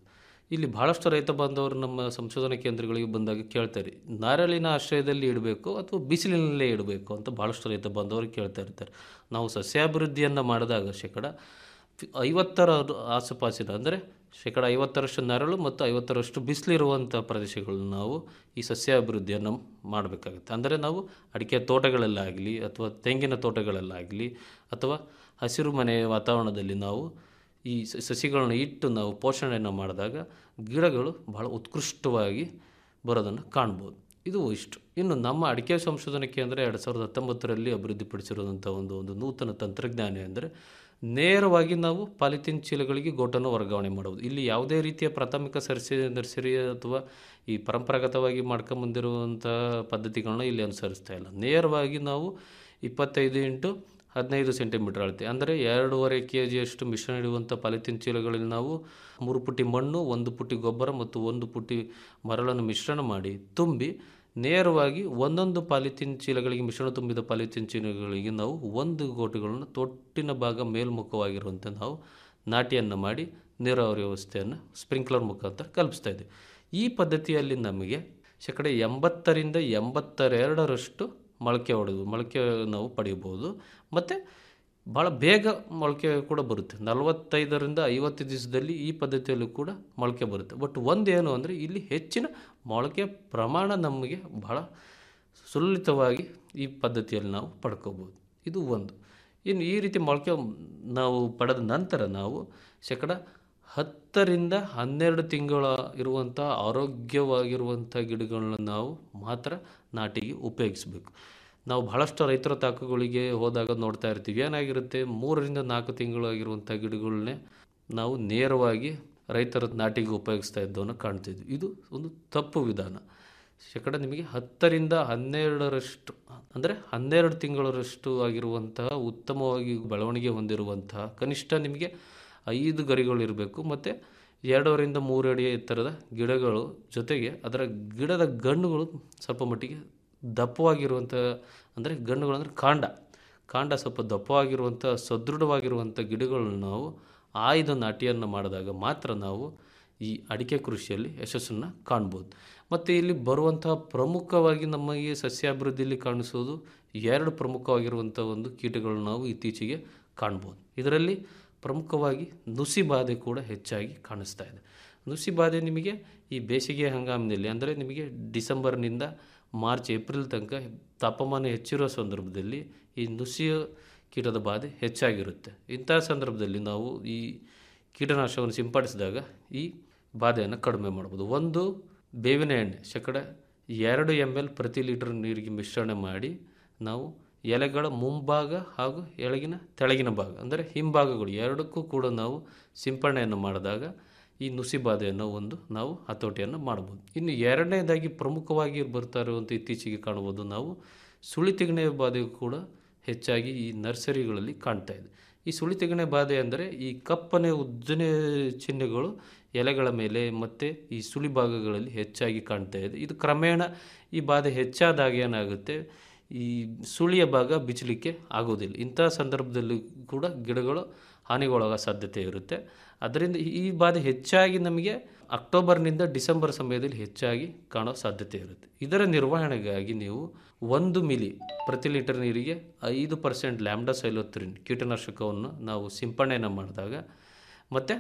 ಇಲ್ಲಿ ಬಹಳಷ್ಟು ರೈತ ಬಾಂಧವರು ನಮ್ಮ ಸಂಶೋಧನಾ ಕೇಂದ್ರಗಳಿಗೆ ಬಂದಾಗ ಕೇಳ್ತಾರೆ ನಾರಳಿನ ಆಶ್ರಯದಲ್ಲಿ ಇಡಬೇಕು ಅಥವಾ ಬಿಸಿಲಿನಲ್ಲೇ ಇಡಬೇಕು ಅಂತ ಭಾಳಷ್ಟು ರೈತ ಬಾಂಧವರು ಕೇಳ್ತಾ ಇರ್ತಾರೆ ನಾವು ಸಸ್ಯಾಭಿವೃದ್ಧಿಯನ್ನು ಮಾಡಿದಾಗ ಶೇಕಡ ಫಿ- ಐವತ್ತರ ಆಸುಪಾಸಿನ ಅಂದರೆ ಶೇಕಡ ಐವತ್ತರಷ್ಟು ನೆರಳು ಮತ್ತು ಐವತ್ತರಷ್ಟು ಬಿಸಿಲಿರುವಂಥ ಪ್ರದೇಶಗಳನ್ನ ನಾವು ಈ ಸಸ್ಯ ಅಭಿವೃದ್ಧಿಯನ್ನು ಮಾಡಬೇಕಾಗುತ್ತೆ ಅಂದರೆ ನಾವು ಅಡಿಕೆ ತೋಟಗಳಲ್ಲಾಗಲಿ ಅಥವಾ ತೆಂಗಿನ ತೋಟಗಳಲ್ಲಾಗಲಿ ಅಥವಾ ಹಸಿರು ಮನೆ ವಾತಾವರಣದಲ್ಲಿ ನಾವು ಈ ಸ- ಸಸಿಗಳನ್ನ ಇಟ್ಟು ನಾವು ಪೋಷಣೆಯನ್ನು ಮಾಡಿದಾಗ ಗಿಡಗಳು ಬಹಳ ಉತ್ಕೃಷ್ಟವಾಗಿ ಬರೋದನ್ನು ಕಾಣ್ಬೋದು ಇದು ಇಷ್ಟು ಇನ್ನು ನಮ್ಮ ಅಡಿಕೆ ಸಂಶೋಧನಾ ಕೇಂದ್ರ ಎರಡು ಸಾವಿರದ ಹತ್ತೊಂಬತ್ತರಲ್ಲಿ ಅಭಿವೃದ್ಧಿಪಡಿಸಿರುವಂಥ ಒಂದು ಒಂದು ನೂತನ ತಂತ್ರಜ್ಞಾನ ಅಂದರೆ ನೇರವಾಗಿ ನಾವು ಪಾಲಿಥೀನ್ ಚೀಲಗಳಿಗೆ ಗೋಟನ್ನು ವರ್ಗಾವಣೆ ಮಾಡುವುದು ಇಲ್ಲಿ ಯಾವುದೇ ರೀತಿಯ ಪ್ರಾಥಮಿಕ ಸರಸಿ ನರ್ಸರಿ ಅಥವಾ ಈ ಪರಂಪರಾಗತವಾಗಿ ಮಾಡ್ಕೊಂಬಂದಿರುವಂಥ ಪದ್ಧತಿಗಳನ್ನ ಇಲ್ಲಿ ಅನುಸರಿಸ್ತಾ ಇಲ್ಲ ನೇರವಾಗಿ ನಾವು ಇಪ್ಪತ್ತೈದು ಇಂಟು ಹದಿನೈದು ಸೆಂಟಿಮೀಟರ್ ಅಳತೆ ಅಂದರೆ ಎರಡೂವರೆ ಕೆ ಜಿಯಷ್ಟು ಮಿಶ್ರಣ ಇಡುವಂಥ ಪಾಲಿಥೀನ್ ಚೀಲಗಳಲ್ಲಿ ನಾವು ಮೂರು ಪುಟ್ಟಿ ಮಣ್ಣು ಒಂದು ಪುಟ್ಟಿ ಗೊಬ್ಬರ ಮತ್ತು ಒಂದು ಪುಟ್ಟಿ ಮರಳನ್ನು ಮಿಶ್ರಣ ಮಾಡಿ ತುಂಬಿ ನೇರವಾಗಿ ಒಂದೊಂದು ಪಾಲಿಥೀನ್ ಚೀಲಗಳಿಗೆ ಮಿಶ್ರಣ ತುಂಬಿದ ಪಾಲಿಥೀನ್ ಚೀಲಗಳಿಗೆ ನಾವು ಒಂದು ಗೋಟುಗಳನ್ನು ತೊಟ್ಟಿನ ಭಾಗ ಮೇಲ್ಮುಖವಾಗಿರುವಂತೆ ನಾವು ನಾಟಿಯನ್ನು ಮಾಡಿ ನೀರಾವರಿ ವ್ಯವಸ್ಥೆಯನ್ನು ಸ್ಪ್ರಿಂಕ್ಲರ್ ಮುಖಾಂತರ ಕಲ್ಪಿಸ್ತಾ ಇದ್ದೀವಿ ಈ ಪದ್ಧತಿಯಲ್ಲಿ ನಮಗೆ ಶೇಕಡ ಎಂಬತ್ತರಿಂದ ಎಂಬತ್ತೆರಡರಷ್ಟು ಮೊಳಕೆ ಹೊಡೆದು ಮೊಳಕೆ ನಾವು ಪಡೆಯಬಹುದು ಮತ್ತು ಭಾಳ ಬೇಗ ಮೊಳಕೆ ಕೂಡ ಬರುತ್ತೆ ನಲವತ್ತೈದರಿಂದ ಐವತ್ತು ದಿವಸದಲ್ಲಿ ಈ ಪದ್ಧತಿಯಲ್ಲೂ ಕೂಡ ಮೊಳಕೆ ಬರುತ್ತೆ ಬಟ್ ಒಂದೇನು ಅಂದರೆ ಇಲ್ಲಿ ಹೆಚ್ಚಿನ ಮೊಳಕೆ ಪ್ರಮಾಣ ನಮಗೆ ಬಹಳ ಸುಲಲಿತವಾಗಿ ಈ ಪದ್ಧತಿಯಲ್ಲಿ ನಾವು ಪಡ್ಕೋಬೋದು ಇದು ಒಂದು ಇನ್ನು ಈ ರೀತಿ ಮೊಳಕೆ ನಾವು ಪಡೆದ ನಂತರ ನಾವು ಶೇಕಡ ಹತ್ತರಿಂದ ಹನ್ನೆರಡು ತಿಂಗಳ ಇರುವಂಥ ಆರೋಗ್ಯವಾಗಿರುವಂಥ ಗಿಡಗಳನ್ನ ನಾವು ಮಾತ್ರ ನಾಟಿಗೆ ಉಪಯೋಗಿಸಬೇಕು ನಾವು ಬಹಳಷ್ಟು ರೈತರ ತಾಕುಗಳಿಗೆ ಹೋದಾಗ ನೋಡ್ತಾ ಇರ್ತೀವಿ ಏನಾಗಿರುತ್ತೆ ಮೂರರಿಂದ ನಾಲ್ಕು ತಿಂಗಳಾಗಿರುವಂಥ ಗಿಡಗಳನ್ನೇ ನಾವು ನೇರವಾಗಿ ರೈತರ ನಾಟಿಗೆ ಉಪಯೋಗಿಸ್ತಾ ಇದ್ದವನ್ನು ಕಾಣ್ತಿದ್ವಿ ಇದು ಒಂದು ತಪ್ಪು ವಿಧಾನ ಶೇಕಡ ನಿಮಗೆ ಹತ್ತರಿಂದ ಹನ್ನೆರಡರಷ್ಟು ಅಂದರೆ ಹನ್ನೆರಡು ತಿಂಗಳರಷ್ಟು ಆಗಿರುವಂತಹ ಉತ್ತಮವಾಗಿ ಬೆಳವಣಿಗೆ ಹೊಂದಿರುವಂತಹ ಕನಿಷ್ಠ ನಿಮಗೆ ಐದು ಗರಿಗಳಿರಬೇಕು ಮತ್ತು ಎರಡೂವರಿಂದ ಮೂರು ಅಡಿ ಎತ್ತರದ ಗಿಡಗಳು ಜೊತೆಗೆ ಅದರ ಗಿಡದ ಗಣ್ಣುಗಳು ಸ್ವಲ್ಪ ಮಟ್ಟಿಗೆ ದಪ್ಪವಾಗಿರುವಂಥ ಅಂದರೆ ಗಣ್ಣುಗಳು ಅಂದರೆ ಕಾಂಡ ಕಾಂಡ ಸ್ವಲ್ಪ ದಪ್ಪವಾಗಿರುವಂಥ ಸದೃಢವಾಗಿರುವಂಥ ಗಿಡಗಳನ್ನು ನಾವು ಆಯ್ದ ನಾಟಿಯನ್ನು ಮಾಡಿದಾಗ ಮಾತ್ರ ನಾವು ಈ ಅಡಿಕೆ ಕೃಷಿಯಲ್ಲಿ ಯಶಸ್ಸನ್ನು ಕಾಣ್ಬೋದು ಮತ್ತು ಇಲ್ಲಿ ಬರುವಂತಹ ಪ್ರಮುಖವಾಗಿ ನಮಗೆ ಸಸ್ಯಾಭಿವೃದ್ಧಿಯಲ್ಲಿ ಕಾಣಿಸೋದು ಎರಡು ಪ್ರಮುಖವಾಗಿರುವಂಥ ಒಂದು ಕೀಟಗಳನ್ನು ನಾವು ಇತ್ತೀಚೆಗೆ ಕಾಣ್ಬೋದು ಇದರಲ್ಲಿ ಪ್ರಮುಖವಾಗಿ ನುಸಿ ಬಾಧೆ ಕೂಡ ಹೆಚ್ಚಾಗಿ ಕಾಣಿಸ್ತಾ ಇದೆ ನುಸಿ ಬಾಧೆ ನಿಮಗೆ ಈ ಬೇಸಿಗೆ ಹಂಗಾಮಿನಲ್ಲಿ ಅಂದರೆ ನಿಮಗೆ ಡಿಸೆಂಬರ್ನಿಂದ ಮಾರ್ಚ್ ಏಪ್ರಿಲ್ ತನಕ ತಾಪಮಾನ ಹೆಚ್ಚಿರೋ ಸಂದರ್ಭದಲ್ಲಿ ಈ ನುಸಿಯ ಕೀಟದ ಬಾಧೆ ಹೆಚ್ಚಾಗಿರುತ್ತೆ ಇಂಥ ಸಂದರ್ಭದಲ್ಲಿ ನಾವು ಈ ಕೀಟನಾಶಕವನ್ನು ಸಿಂಪಡಿಸಿದಾಗ ಈ ಬಾಧೆಯನ್ನು ಕಡಿಮೆ ಮಾಡ್ಬೋದು ಒಂದು ಬೇವಿನ ಎಣ್ಣೆ ಶೇಕಡ ಎರಡು ಎಮ್ ಎಲ್ ಪ್ರತಿ ಲೀಟರ್ ನೀರಿಗೆ ಮಿಶ್ರಣ ಮಾಡಿ ನಾವು ಎಲೆಗಳ ಮುಂಭಾಗ ಹಾಗೂ ಎಳಗಿನ ತೆಳಗಿನ ಭಾಗ ಅಂದರೆ ಹಿಂಭಾಗಗಳು ಎರಡಕ್ಕೂ ಕೂಡ ನಾವು ಸಿಂಪಡಣೆಯನ್ನು ಮಾಡಿದಾಗ ಈ ನುಸಿ ಬಾಧೆಯನ್ನು ಒಂದು ನಾವು ಹತೋಟಿಯನ್ನು ಮಾಡ್ಬೋದು ಇನ್ನು ಎರಡನೇದಾಗಿ ಪ್ರಮುಖವಾಗಿ ಬರ್ತಾ ಇರುವಂಥ ಇತ್ತೀಚೆಗೆ ಕಾಣ್ಬೋದು ನಾವು ಸುಳಿತಿಗಣೆ ಬಾಧೆ ಕೂಡ ಹೆಚ್ಚಾಗಿ ಈ ನರ್ಸರಿಗಳಲ್ಲಿ ಕಾಣ್ತಾ ಇದೆ ಈ ಸುಳಿತಿಗಣೆ ಬಾಧೆ ಅಂದರೆ ಈ ಕಪ್ಪನೆ ಉದ್ದನೆ ಚಿಹ್ನೆಗಳು ಎಲೆಗಳ ಮೇಲೆ ಮತ್ತು ಈ ಸುಳಿ ಭಾಗಗಳಲ್ಲಿ ಹೆಚ್ಚಾಗಿ ಕಾಣ್ತಾ ಇದೆ ಇದು ಕ್ರಮೇಣ ಈ ಬಾಧೆ ಹೆಚ್ಚಾದಾಗ ಏನಾಗುತ್ತೆ ಈ ಸುಳಿಯ ಭಾಗ ಬಿಚ್ಚಲಿಕ್ಕೆ ಆಗೋದಿಲ್ಲ ಇಂಥ ಸಂದರ್ಭದಲ್ಲಿ ಕೂಡ ಗಿಡಗಳು ಹಾನಿಗೊಳಗೋ ಸಾಧ್ಯತೆ ಇರುತ್ತೆ ಅದರಿಂದ ಈ ಬಾಧೆ ಹೆಚ್ಚಾಗಿ ನಮಗೆ ಅಕ್ಟೋಬರ್ನಿಂದ ಡಿಸೆಂಬರ್ ಸಮಯದಲ್ಲಿ ಹೆಚ್ಚಾಗಿ ಕಾಣೋ ಸಾಧ್ಯತೆ ಇರುತ್ತೆ ಇದರ ನಿರ್ವಹಣೆಗಾಗಿ ನೀವು ಒಂದು ಮಿಲಿ ಪ್ರತಿ ಲೀಟರ್ ನೀರಿಗೆ ಐದು ಪರ್ಸೆಂಟ್ ಲ್ಯಾಂಬ್ಡಾ ಸೈಲೋತ್ರಿನ್ ಕೀಟನಾಶಕವನ್ನು ನಾವು ಸಿಂಪಡಣೆಯನ್ನು ಮಾಡಿದಾಗ ಮತ್ತು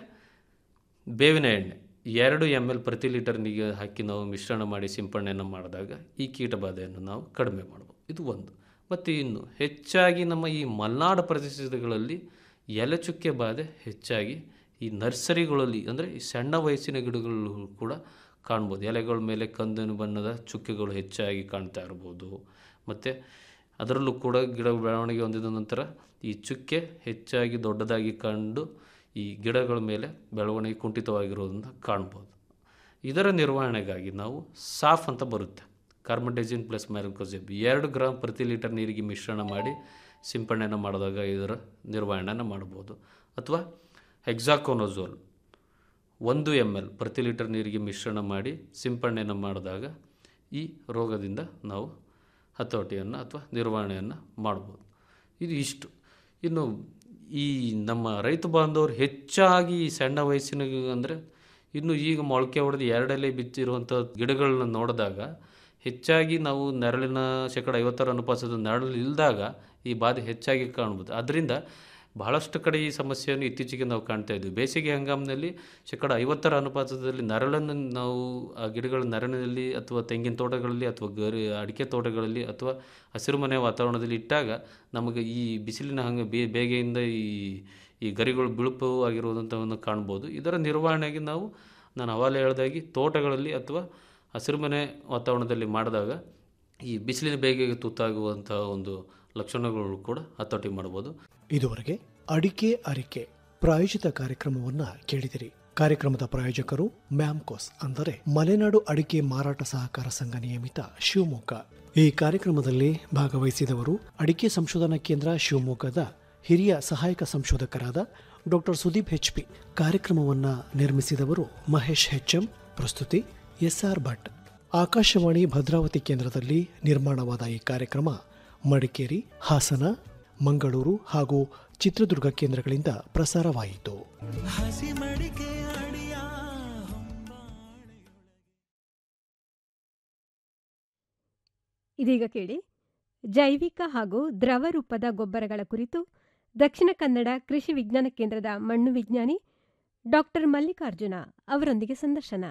ಬೇವಿನ ಎಣ್ಣೆ ಎರಡು ಎಮ್ ಎಲ್ ಪ್ರತಿ ಲೀಟರ್ ನೀರಿಗೆ ಹಾಕಿ ನಾವು ಮಿಶ್ರಣ ಮಾಡಿ ಸಿಂಪಡಣೆಯನ್ನು ಮಾಡಿದಾಗ ಈ ಕೀಟಬಾಧೆಯನ್ನು ನಾವು ಕಡಿಮೆ ಮಾಡ್ಬೋದು ಇದು ಒಂದು ಮತ್ತು ಇನ್ನು ಹೆಚ್ಚಾಗಿ ನಮ್ಮ ಈ ಮಲೆನಾಡು ಪ್ರದೇಶಗಳಲ್ಲಿ ಎಲೆಚುಕ್ಕೆ ಬಾಧೆ ಹೆಚ್ಚಾಗಿ ಈ ನರ್ಸರಿಗಳಲ್ಲಿ ಅಂದರೆ ಈ ಸಣ್ಣ ವಯಸ್ಸಿನ ಗಿಡಗಳು ಕೂಡ ಕಾಣ್ಬೋದು ಎಲೆಗಳ ಮೇಲೆ ಕಂದನು ಬಣ್ಣದ ಚುಕ್ಕೆಗಳು ಹೆಚ್ಚಾಗಿ ಕಾಣ್ತಾ ಇರ್ಬೋದು ಮತ್ತು ಅದರಲ್ಲೂ ಕೂಡ ಗಿಡ ಬೆಳವಣಿಗೆ ಹೊಂದಿದ ನಂತರ ಈ ಚುಕ್ಕೆ ಹೆಚ್ಚಾಗಿ ದೊಡ್ಡದಾಗಿ ಕಂಡು ಈ ಗಿಡಗಳ ಮೇಲೆ ಬೆಳವಣಿಗೆ ಕುಂಠಿತವಾಗಿರೋದನ್ನು ಕಾಣ್ಬೋದು ಇದರ ನಿರ್ವಹಣೆಗಾಗಿ ನಾವು ಸಾಫ್ ಅಂತ ಬರುತ್ತೆ ಕಾರ್ಬನ್ಡೈಸಿನ್ ಪ್ಲಸ್ ಮ್ಯಾಲ್ಕೋಸೆಬ್ ಎರಡು ಗ್ರಾಮ್ ಪ್ರತಿ ಲೀಟರ್ ನೀರಿಗೆ ಮಿಶ್ರಣ ಮಾಡಿ ಸಿಂಪಡಣೆಯನ್ನು ಮಾಡಿದಾಗ ಇದರ ನಿರ್ವಹಣೆಯನ್ನು ಮಾಡ್ಬೋದು ಅಥವಾ ಹೆಕ್ಸಾಕೋನೋಝೋಲ್ ಒಂದು ಎಮ್ ಎಲ್ ಪ್ರತಿ ಲೀಟರ್ ನೀರಿಗೆ ಮಿಶ್ರಣ ಮಾಡಿ ಸಿಂಪಡಣೆಯನ್ನು ಮಾಡಿದಾಗ ಈ ರೋಗದಿಂದ ನಾವು ಹತೋಟಿಯನ್ನು ಅಥವಾ ನಿರ್ವಹಣೆಯನ್ನು ಮಾಡ್ಬೋದು ಇದು ಇಷ್ಟು ಇನ್ನು ಈ ನಮ್ಮ ರೈತ ಬಾಂಧವರು ಹೆಚ್ಚಾಗಿ ಈ ಸಣ್ಣ ವಯಸ್ಸಿನ ಅಂದರೆ ಇನ್ನು ಈಗ ಮೊಳಕೆ ಹೊಡೆದು ಎರಡೆಲೆ ಬಿತ್ತಿರುವಂಥ ಗಿಡಗಳನ್ನ ನೋಡಿದಾಗ ಹೆಚ್ಚಾಗಿ ನಾವು ನೆರಳಿನ ಶೇಕಡ ಐವತ್ತರ ಅನುಪಾತದ ನೆರಳು ಇಲ್ಲದಾಗ ಈ ಬಾಧೆ ಹೆಚ್ಚಾಗಿ ಕಾಣ್ಬೋದು ಅದರಿಂದ ಬಹಳಷ್ಟು ಕಡೆ ಈ ಸಮಸ್ಯೆಯನ್ನು ಇತ್ತೀಚೆಗೆ ನಾವು ಕಾಣ್ತಾ ಇದ್ವಿ ಬೇಸಿಗೆ ಹಂಗಾಮಿನಲ್ಲಿ ಶೇಕಡ ಐವತ್ತರ ಅನುಪಾತದಲ್ಲಿ ನೆರಳನ್ನು ನಾವು ಆ ಗಿಡಗಳ ನೆರಳಿನಲ್ಲಿ ಅಥವಾ ತೆಂಗಿನ ತೋಟಗಳಲ್ಲಿ ಅಥವಾ ಗರಿ ಅಡಿಕೆ ತೋಟಗಳಲ್ಲಿ ಅಥವಾ ಹಸಿರುಮನೆ ವಾತಾವರಣದಲ್ಲಿ ಇಟ್ಟಾಗ ನಮಗೆ ಈ ಬಿಸಿಲಿನ ಹಂಗೆ ಬೇ ಬೇಗೆಯಿಂದ ಈ ಈ ಗರಿಗಳು ಬಿಳುಪು ಆಗಿರುವುದಂಥವನ್ನು ಕಾಣ್ಬೋದು ಇದರ ನಿರ್ವಹಣೆಗೆ ನಾವು ನಾನು ಅವಾಲೆ ಹೇಳ್ದಾಗಿ ತೋಟಗಳಲ್ಲಿ ಅಥವಾ ಹಸಿರುಮನೆ ವಾತಾವರಣದಲ್ಲಿ ಮಾಡಿದಾಗ ಈ ಬಿಸಿಲಿನ ಬೇಗೆಗೆ ತುತ್ತಾಗುವಂತಹ ಒಂದು ಲಕ್ಷಣಗಳು ಕೂಡ ಹತೋಟಿ ಮಾಡ್ಬೋದು ಇದುವರೆಗೆ ಅಡಿಕೆ ಅರಿಕೆ ಪ್ರಾಯೋಜಿತ ಕಾರ್ಯಕ್ರಮವನ್ನ ಕೇಳಿದಿರಿ ಕಾರ್ಯಕ್ರಮದ ಪ್ರಾಯೋಜಕರು ಮ್ಯಾಮ್ಕೋಸ್ ಅಂದರೆ ಮಲೆನಾಡು ಅಡಿಕೆ ಮಾರಾಟ ಸಹಕಾರ ಸಂಘ ನಿಯಮಿತ ಶಿವಮೊಗ್ಗ ಈ ಕಾರ್ಯಕ್ರಮದಲ್ಲಿ ಭಾಗವಹಿಸಿದವರು ಅಡಿಕೆ ಸಂಶೋಧನಾ ಕೇಂದ್ರ ಶಿವಮೊಗ್ಗದ ಹಿರಿಯ ಸಹಾಯಕ ಸಂಶೋಧಕರಾದ ಡಾಕ್ಟರ್ ಸುದೀಪ್ ಹೆಚ್ ಪಿ ಕಾರ್ಯಕ್ರಮವನ್ನ ನಿರ್ಮಿಸಿದವರು ಮಹೇಶ್ ಹೆಚ್ಎಂ ಪ್ರಸ್ತುತಿ ಎಸ್ಆರ್ ಭಟ್ ಆಕಾಶವಾಣಿ ಭದ್ರಾವತಿ ಕೇಂದ್ರದಲ್ಲಿ ನಿರ್ಮಾಣವಾದ ಈ ಕಾರ್ಯಕ್ರಮ ಮಡಿಕೇರಿ ಹಾಸನ ಮಂಗಳೂರು ಹಾಗೂ ಚಿತ್ರದುರ್ಗ ಕೇಂದ್ರಗಳಿಂದ ಪ್ರಸಾರವಾಯಿತು ಇದೀಗ ಕೇಳಿ ಜೈವಿಕ ಹಾಗೂ ದ್ರವ ರೂಪದ ಗೊಬ್ಬರಗಳ ಕುರಿತು ದಕ್ಷಿಣ ಕನ್ನಡ ಕೃಷಿ ವಿಜ್ಞಾನ ಕೇಂದ್ರದ ಮಣ್ಣು ವಿಜ್ಞಾನಿ ಡಾಕ್ಟರ್ ಮಲ್ಲಿಕಾರ್ಜುನ ಅವರೊಂದಿಗೆ ಸಂದರ್ಶನ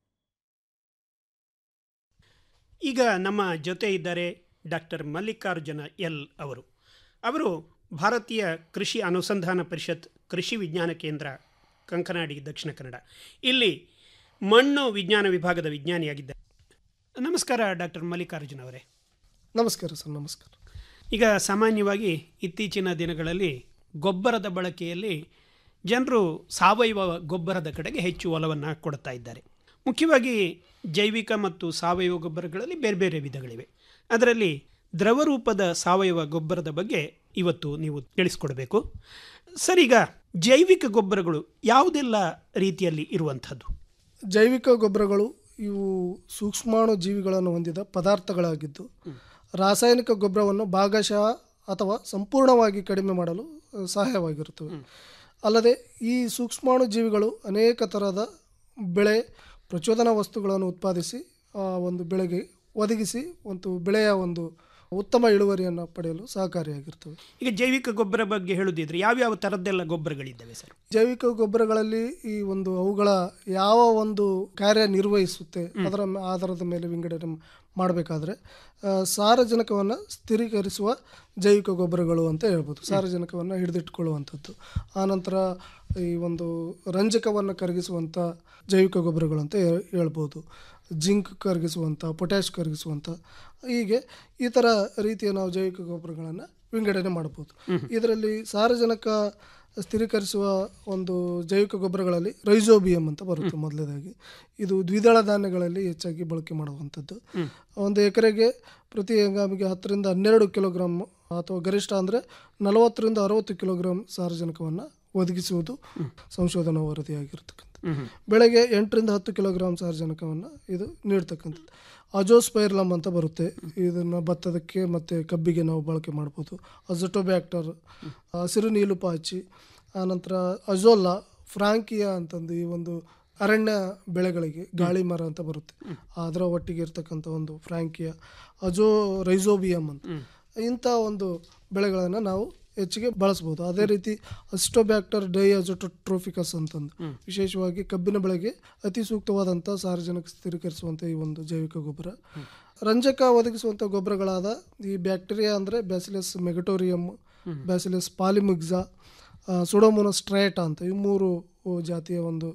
ಈಗ ನಮ್ಮ ಜೊತೆ ಇದ್ದಾರೆ ಡಾಕ್ಟರ್ ಮಲ್ಲಿಕಾರ್ಜುನ ಎಲ್ ಅವರು ಅವರು ಭಾರತೀಯ ಕೃಷಿ ಅನುಸಂಧಾನ ಪರಿಷತ್ ಕೃಷಿ ವಿಜ್ಞಾನ ಕೇಂದ್ರ ಕಂಕನಾಡಿ ದಕ್ಷಿಣ ಕನ್ನಡ ಇಲ್ಲಿ ಮಣ್ಣು ವಿಜ್ಞಾನ ವಿಭಾಗದ ವಿಜ್ಞಾನಿಯಾಗಿದ್ದಾರೆ ನಮಸ್ಕಾರ ಡಾಕ್ಟರ್ ಮಲ್ಲಿಕಾರ್ಜುನ ಅವರೇ ನಮಸ್ಕಾರ ಸರ್ ನಮಸ್ಕಾರ ಈಗ ಸಾಮಾನ್ಯವಾಗಿ ಇತ್ತೀಚಿನ ದಿನಗಳಲ್ಲಿ ಗೊಬ್ಬರದ ಬಳಕೆಯಲ್ಲಿ ಜನರು ಸಾವಯವ ಗೊಬ್ಬರದ ಕಡೆಗೆ ಹೆಚ್ಚು ಒಲವನ್ನು ಕೊಡ್ತಾ ಇದ್ದಾರೆ ಮುಖ್ಯವಾಗಿ ಜೈವಿಕ ಮತ್ತು ಸಾವಯವ ಗೊಬ್ಬರಗಳಲ್ಲಿ ಬೇರೆ ಬೇರೆ ವಿಧಗಳಿವೆ ಅದರಲ್ಲಿ ದ್ರವರೂಪದ ಸಾವಯವ ಗೊಬ್ಬರದ ಬಗ್ಗೆ ಇವತ್ತು ನೀವು ತಿಳಿಸ್ಕೊಡ್ಬೇಕು ಸರ್ ಈಗ ಜೈವಿಕ ಗೊಬ್ಬರಗಳು ಯಾವುದೆಲ್ಲ ರೀತಿಯಲ್ಲಿ ಇರುವಂಥದ್ದು ಜೈವಿಕ ಗೊಬ್ಬರಗಳು ಇವು ಸೂಕ್ಷ್ಮಾಣು ಜೀವಿಗಳನ್ನು ಹೊಂದಿದ ಪದಾರ್ಥಗಳಾಗಿದ್ದು ರಾಸಾಯನಿಕ ಗೊಬ್ಬರವನ್ನು ಭಾಗಶಃ ಅಥವಾ ಸಂಪೂರ್ಣವಾಗಿ ಕಡಿಮೆ ಮಾಡಲು ಅಹ್, ಸಹಾಯವಾಗಿರುತ್ತವೆ ಅಲ್ಲದೆ ಈ ಸೂಕ್ಷ್ಮಾಣು ಜೀವಿಗಳು ಅನೇಕ ಥರದ ಬೆಳೆ ಪ್ರಚೋದನಾ ವಸ್ತುಗಳನ್ನು ಉತ್ಪಾದಿಸಿ ಆ ಒಂದು ಬೆಳೆಗೆ ಒದಗಿಸಿ ಒಂದು ಬೆಳೆಯ ಒಂದು ಉತ್ತಮ ಇಳುವರಿಯನ್ನು ಪಡೆಯಲು ಸಹಕಾರಿಯಾಗಿರ್ತವೆ ಈಗ ಜೈವಿಕ ಗೊಬ್ಬರ ಬಗ್ಗೆ ಹೇಳುದಿದ್ರೆ ಯಾವ್ಯಾವ ಥರದ್ದೆಲ್ಲ ಗೊಬ್ಬರಗಳಿದ್ದಾವೆ ಸರ್ ಜೈವಿಕ ಗೊಬ್ಬರಗಳಲ್ಲಿ ಈ ಒಂದು ಅವುಗಳ ಯಾವ ಒಂದು ಕಾರ್ಯ ನಿರ್ವಹಿಸುತ್ತೆ ಅದರ ಮ- ಆಧಾರದ ಮೇಲೆ ವಿಂಗಡಣೆ ಮಾಡಬೇಕಾದ್ರೆ ಸಾರಜನಕವನ್ನು ಸ್ಥಿರೀಕರಿಸುವ ಜೈವಿಕ ಗೊಬ್ಬರಗಳು ಅಂತ ಹೇಳ್ಬೋದು ಸಾರಜನಕವನ್ನು ಹಿಡಿದಿಟ್ಕೊಳ್ಳುವಂಥದ್ದು ಆನಂತರ ಈ ಒಂದು ರಂಜಕವನ್ನು ಕರಗಿಸುವಂಥ ಜೈವಿಕ ಗೊಬ್ಬರಗಳು ಅಂತ ಹೇ- ಹೇಳ್ಬೋದು ಜಿಂಕ್ ಕರಗಿಸುವಂಥ ಪೊಟ್ಯಾಶ್ ಕರಗಿಸುವಂಥ ಹೀಗೆ ಈ ಥರ ರೀತಿಯ ನಾವು ಜೈವಿಕ ಗೊಬ್ಬರಗಳನ್ನು ವಿಂಗಡಣೆ ಮಾಡ್ಬೋದು ಇದರಲ್ಲಿ ಸಾರಜನಕ ಸ್ಥಿರೀಕರಿಸುವ ಒಂದು ಜೈವಿಕ ಗೊಬ್ಬರಗಳಲ್ಲಿ ರೈಸೋಬಿಯಂ ಅಂತ ಬರುತ್ತೆ ಮೊದಲನೇದಾಗಿ ಇದು ದ್ವಿದಳ ಧಾನ್ಯಗಳಲ್ಲಿ ಹೆಚ್ಚಾಗಿ ಬಳಕೆ ಮಾಡುವಂಥದ್ದು ಒಂದು ಎಕರೆಗೆ ಪ್ರತಿ ಹಂಗಾಮಿಗೆ ಹತ್ತರಿಂದ ಹನ್ನೆರಡು ಕಿಲೋಗ್ರಾಮ್ ಅಥವಾ ಗರಿಷ್ಠ ಅಂದರೆ ನಲವತ್ತರಿಂದ ಅರವತ್ತು ಕಿಲೋಗ್ರಾಮ್ ಸಾರಜನಕವನ್ನು ಒದಗಿಸುವುದು ಸಂಶೋಧನಾ ವರದಿಯಾಗಿರ್ತಕ್ಕಂಥ ಬೆಳೆಗೆ ಎಂಟರಿಂದ ಹತ್ತು ಕಿಲೋಗ್ರಾಮ್ ಸಾರಜನಕವನ್ನು ಇದು ನೀಡ್ತಕ್ಕಂಥದ್ದು ಅಜೋಸ್ಪೈರ್ಲಮ್ ಅಂತ ಬರುತ್ತೆ ಇದನ್ನು ಭತ್ತದಕ್ಕೆ ಮತ್ತು ಕಬ್ಬಿಗೆ ನಾವು ಬಳಕೆ ಮಾಡ್ಬೋದು ಅಜಟೋಬ್ಯಾಕ್ಟರ್ ಹಸಿರು ನೀಲು ಪಾಚಿ ಆನಂತರ ಅಜೋಲಾ ಫ್ರಾಂಕಿಯಾ ಅಂತಂದು ಈ ಒಂದು ಅರಣ್ಯ ಬೆಳೆಗಳಿಗೆ ಗಾಳಿ ಮರ ಅಂತ ಬರುತ್ತೆ ಅದರ ಒಟ್ಟಿಗೆ ಇರ್ತಕ್ಕಂಥ ಒಂದು ಫ್ರಾಂಕಿಯಾ ಅಜೋ ರೈಸೋಬಿಯಂ ಅಂತ ಇಂಥ ಒಂದು ಬೆಳೆಗಳನ್ನು ನಾವು ಹೆಚ್ಚಿಗೆ ಬಳಸ್ಬೋದು ಅದೇ ರೀತಿ ಅಸ್ಟೋಬ್ಯಾಕ್ಟರ್ ಡೈ ಅಜೋಟೋಟ್ರೋಫಿಕಸ್ ಅಂತಂದು ವಿಶೇಷವಾಗಿ ಕಬ್ಬಿನ ಬೆಳೆಗೆ ಅತಿ ಸೂಕ್ತವಾದಂಥ ಸಾರ್ವಜನಿಕ ಸ್ಥಿರೀಕರಿಸುವಂಥ ಈ ಒಂದು ಜೈವಿಕ ಗೊಬ್ಬರ ರಂಜಕ ಒದಗಿಸುವಂಥ ಗೊಬ್ಬರಗಳಾದ ಈ ಬ್ಯಾಕ್ಟೀರಿಯಾ ಅಂದರೆ bacillus megaterium bacillus polymyxa pseudomonas striata ಅಂತ ಈ ಮೂರು ಜಾತಿಯ ಒಂದು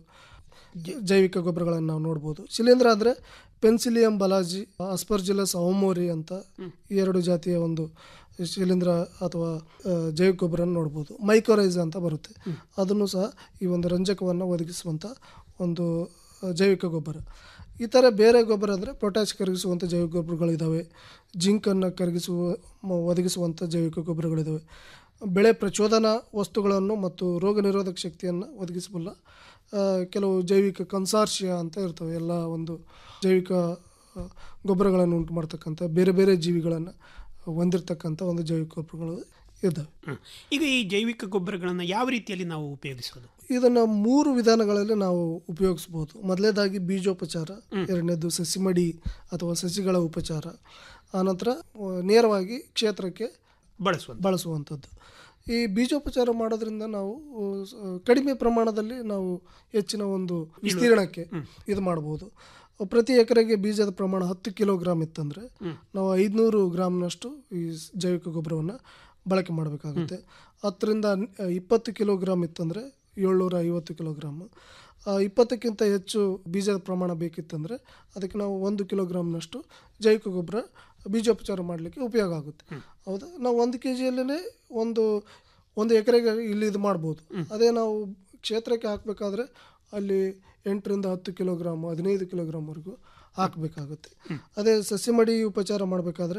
ಜ- ಜೈವಿಕ ಗೊಬ್ಬರಗಳನ್ನು ನಾವು ನೋಡ್ಬೋದು ಶಿಲೀಂಧ್ರ ಅಂದರೆ ಪೆನ್ಸಿಲಿಯಂ ಬಲಾಜಿ ಅಸ್ಪರ್ಜಿಲಸ್ ಅವಮೋರಿ ಅಂತ ಈ ಎರಡು ಜಾತಿಯ ಒಂದು ಶಿಲೀಂಧ್ರ ಅಥವಾ ಆ, ಜೈವಿಕ ಗೊಬ್ಬರ ನೋಡ್ಬೋದು ಮೈಕೋರೈಸ್ ಅಂತ ಬರುತ್ತೆ ಅದನ್ನು ಸಹ ಈ ಒಂದು ರಂಜಕವನ್ನು ಒದಗಿಸುವಂಥ ಒಂದು ಆ, ಜೈವಿಕ ಗೊಬ್ಬರ ಈ ಥರ ಬೇರೆ ಗೊಬ್ಬರ ಅಂದರೆ ಪೊಟ್ಯಾಶ್ ಕರಗಿಸುವಂಥ ಜೈವಿಕ ಗೊಬ್ಬರಗಳಿದ್ದಾವೆ ಜಿಂಕನ್ನು ಕರಗಿಸುವ ಮ- ಒದಗಿಸುವಂಥ ಜೈವಿಕ ಗೊಬ್ಬರಗಳಿದ್ದಾವೆ ಬೆಳೆ ಪ್ರಚೋದನಾ ವಸ್ತುಗಳನ್ನು ಮತ್ತು ರೋಗ ನಿರೋಧಕ ಶಕ್ತಿಯನ್ನು ಒದಗಿಸಬಲ್ಲ ಆ, ಕೆಲವು ಜೈವಿಕ ಕನ್ಸಾರ್ಷಿಯ ಅಂತ ಇರ್ತವೆ ಎಲ್ಲ ಒಂದು ಜೈವಿಕ ಆ, ಗೊಬ್ಬರಗಳನ್ನು ಉಂಟು ಮಾಡ್ತಕ್ಕಂಥ ಬೇರೆ ಬೇರೆ ಜೀವಿಗಳನ್ನು ಹೊಂದಿರತಕ್ಕಂಥ ಒಂದು ಜೈವಿಕ ಗೊಬ್ಬರಗಳು ಇದ್ದಾವೆ ಹ್ಮ್. ಈಗ ಈ ಜೈವಿಕ ಗೊಬ್ಬರಗಳನ್ನು ಯಾವ ರೀತಿಯಲ್ಲಿ ನಾವು ಉಪಯೋಗಿಸೋದು ಇದನ್ನ ಮೂರು ವಿಧಾನಗಳಲ್ಲಿ ನಾವು ಉಪಯೋಗಿಸ್ಬೋದು ಮೊದಲನೇದಾಗಿ ಬೀಜೋಪಚಾರ ಎರಡನೇದು ಸಸಿಮಡಿ ಅಥವಾ ಸಸಿಗಳ ಉಪಚಾರ ಆನಂತರ ಆ, ನೇರವಾಗಿ ಕ್ಷೇತ್ರಕ್ಕೆ ಬಳಸುವಂತ ಬಳಸುವಂಥದ್ದು ಈ ಬೀಜೋಪಚಾರ ಮಾಡೋದ್ರಿಂದ ನಾವು ಆ, ಸ- ಕಡಿಮೆ ಪ್ರಮಾಣದಲ್ಲಿ ನಾವು ಹೆಚ್ಚಿನ ಒಂದು ವಿಸ್ತೀರ್ಣಕ್ಕೆ ಇದು ಮಾಡ್ಬೋದು ಪ್ರತಿ ಎಕರೆಗೆ ಬೀಜದ ಪ್ರಮಾಣ ಹತ್ತು ಕಿಲೋಗ್ರಾಮ್ ಇತ್ತಂದ್ರೆ ನಾವು ಐದುನೂರು ಗ್ರಾಮ್ನಷ್ಟು ಈ ಸ್- ಜೈವಿಕ ಗೊಬ್ಬರವನ್ನು ಬಳಕೆ ಮಾಡಬೇಕಾಗುತ್ತೆ ಹತ್ತರಿಂದ ನ್- ಇಪ್ಪತ್ತು ಕಿಲೋಗ್ರಾಮ್ ಇತ್ತಂದರೆ ಏಳ್ನೂರ ಐವತ್ತು ಕಿಲೋಗ್ರಾಮ್ ಆ, ಇಪ್ಪತ್ತಕ್ಕಿಂತ ಹೆಚ್ಚು ಬೀಜದ ಪ್ರಮಾಣ ಬೇಕಿತ್ತಂದರೆ ಅದಕ್ಕೆ ನಾವು ಒಂದು ಕಿಲೋಗ್ರಾಮ್ನಷ್ಟು ಜೈವಿಕ ಗೊಬ್ಬರ ಬೀಜೋಪಚಾರ ಮಾಡಲಿಕ್ಕೆ ಉಪಯೋಗ ಆಗುತ್ತೆ ಹೌದಾ ನಾವು ಒಂದು ಕೆ ಜಿಯಲ್ಲೇ ಒಂದು ಒಂದು ಎಕರೆಗೆ ಇಲ್ಲಿ ಇದು ಮಾಡ್ಬೋದು ಅದೇ ನಾವು ಕ್ಷೇತ್ರಕ್ಕೆ ಹಾಕಬೇಕಾದ್ರೆ ಅಲ್ಲಿ ಎಂಟರಿಂದ ಹತ್ತು ಕಿಲೋಗ್ರಾಮ್ ಹದಿನೈದು ಕಿಲೋಗ್ರಾಮ್ವರೆಗೂ ಹಾಕಬೇಕಾಗುತ್ತೆ ಅದೇ ಸಸಿ ಮಡಿ ಉಪಚಾರ ಮಾಡಬೇಕಾದ್ರೆ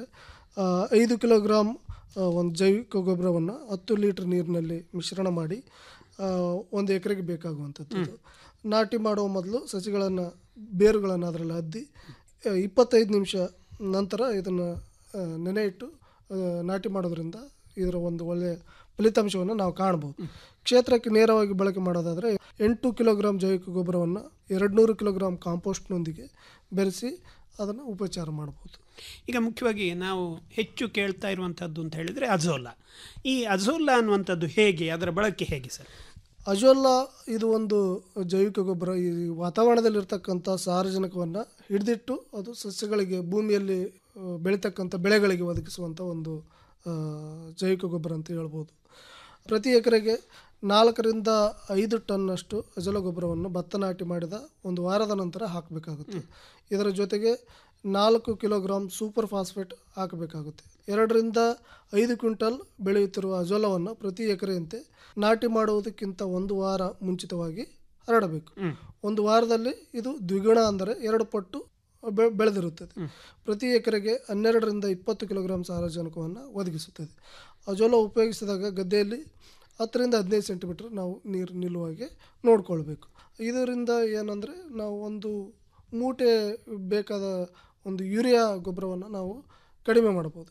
ಐದು ಕಿಲೋಗ್ರಾಮ್ ಒಂದು ಜೈವಿಕ ಗೊಬ್ಬರವನ್ನು ಹತ್ತು ಲೀಟ್ರ್ ನೀರಿನಲ್ಲಿ ಮಿಶ್ರಣ ಮಾಡಿ ಆ, ಒಂದು ಎಕರೆಗೆ ಬೇಕಾಗುವಂಥದ್ದು ಇದು. ನಾಟಿ ಮಾಡುವ ಮೊದಲು ಸಸಿಗಳನ್ನು ಬೇರುಗಳನ್ನು ಅದರಲ್ಲಿ ಅದ್ದಿ ಆ, ಇಪ್ಪತ್ತೈದು ನಿಮಿಷ ನಂತರ ಇದನ್ನು ನೆನೆ ಇಟ್ಟು ಆ, ನಾಟಿ ಮಾಡೋದ್ರಿಂದ ಇದರ ಒಂದು ಒಳ್ಳೆಯ ಫಲಿತಾಂಶವನ್ನು ನಾವು ಕಾಣ್ಬೋದು ಕ್ಷೇತ್ರಕ್ಕೆ ನೇರವಾಗಿ ಬಳಕೆ ಮಾಡೋದಾದರೆ ಎಂಟು ಕಿಲೋಗ್ರಾಮ್ ಜೈವಿಕ ಗೊಬ್ಬರವನ್ನು ಎರಡು ನೂರು ಕಿಲೋಗ್ರಾಮ್ ಕಾಂಪೋಸ್ಟ್ನೊಂದಿಗೆ ಬೆರೆಸಿ ಅದನ್ನು ಉಪಚಾರ ಮಾಡ್ಬೋದು ಈಗ ಮುಖ್ಯವಾಗಿ ನಾವು ಹೆಚ್ಚು ಕೇಳ್ತಾ ಇರುವಂಥದ್ದು ಅಂತ ಹೇಳಿದರೆ ಅಜೋಲಾ ಈ ಅಜೋಲಾ ಅನ್ನುವಂಥದ್ದು ಹೇಗೆ ಅದರ ಬಳಕೆ ಹೇಗೆ ಸರ್ ಅಜೋಲ್ಲಾ ಇದು ಒಂದು ಜೈವಿಕ ಗೊಬ್ಬರ ಈ ವಾತಾವರಣದಲ್ಲಿರ್ತಕ್ಕಂಥ ಸಾರಜನಕವನ್ನು ಹಿಡಿದಿಟ್ಟು ಅದು ಸಸ್ಯಗಳಿಗೆ ಭೂಮಿಯಲ್ಲಿ ಆ, ಬೆಳೀತಕ್ಕಂಥ ಬೆಳೆಗಳಿಗೆ ಒದಗಿಸುವಂಥ ಒಂದು ಆ, ಜೈವಿಕ ಗೊಬ್ಬರ ಅಂತ ಹೇಳ್ಬೋದು ಪ್ರತಿ ಎಕರೆಗೆ ನಾಲ್ಕರಿಂದ ಐದು ಟನ್ನಷ್ಟು ಅಜಲ ಗೊಬ್ಬರವನ್ನು ಭತ್ತ ನಾಟಿ ಮಾಡಿದ ಒಂದು ವಾರದ ನಂತರ ಹಾಕಬೇಕಾಗುತ್ತೆ ಇದರ ಜೊತೆಗೆ ನಾಲ್ಕು ಕಿಲೋಗ್ರಾಮ್ ಸೂಪರ್ ಫಾಸ್ಫೇಟ್ ಹಾಕಬೇಕಾಗುತ್ತೆ ಎರಡರಿಂದ ಐದು ಕ್ವಿಂಟಲ್ ಬೆಳೆಯುತ್ತಿರುವ ಅಜೋಲವನ್ನು ಪ್ರತಿ ಎಕರೆಯಂತೆ ನಾಟಿ ಮಾಡುವುದಕ್ಕಿಂತ ಒಂದು ವಾರ ಮುಂಚಿತವಾಗಿ ಹರಡಬೇಕು ಒಂದು ವಾರದಲ್ಲಿ ಇದು ದ್ವಿಗುಣ ಅಂದರೆ ಎರಡು ಪಟ್ಟು ಬೆ ಬೆಳೆದಿರುತ್ತದೆ ಪ್ರತಿ ಎಕರೆಗೆ ಹನ್ನೆರಡರಿಂದ ಇಪ್ಪತ್ತು ಕಿಲೋಗ್ರಾಂ ಸಾರಜನಕವನ್ನು ಒದಗಿಸುತ್ತದೆ ಅಜೋಲ ಉಪಯೋಗಿಸಿದಾಗ ಗದ್ದೆಯಲ್ಲಿ ಹತ್ತರಿಂದ ಹದಿನೈದು ಸೆಂಟಿಮೀಟರ್ ನಾವು ನೀರು ನಿಲ್ಲುವಾಗೆ ನೋಡ್ಕೊಳ್ಬೇಕು ಇದರಿಂದ ಏನಂದರೆ ನಾವು ಒಂದು ಮೂಟೆ ಬೇಕಾದ ಒಂದು ಯೂರಿಯಾ ಗೊಬ್ಬರವನ್ನು ನಾವು ಕಡಿಮೆ ಮಾಡ್ಬೋದು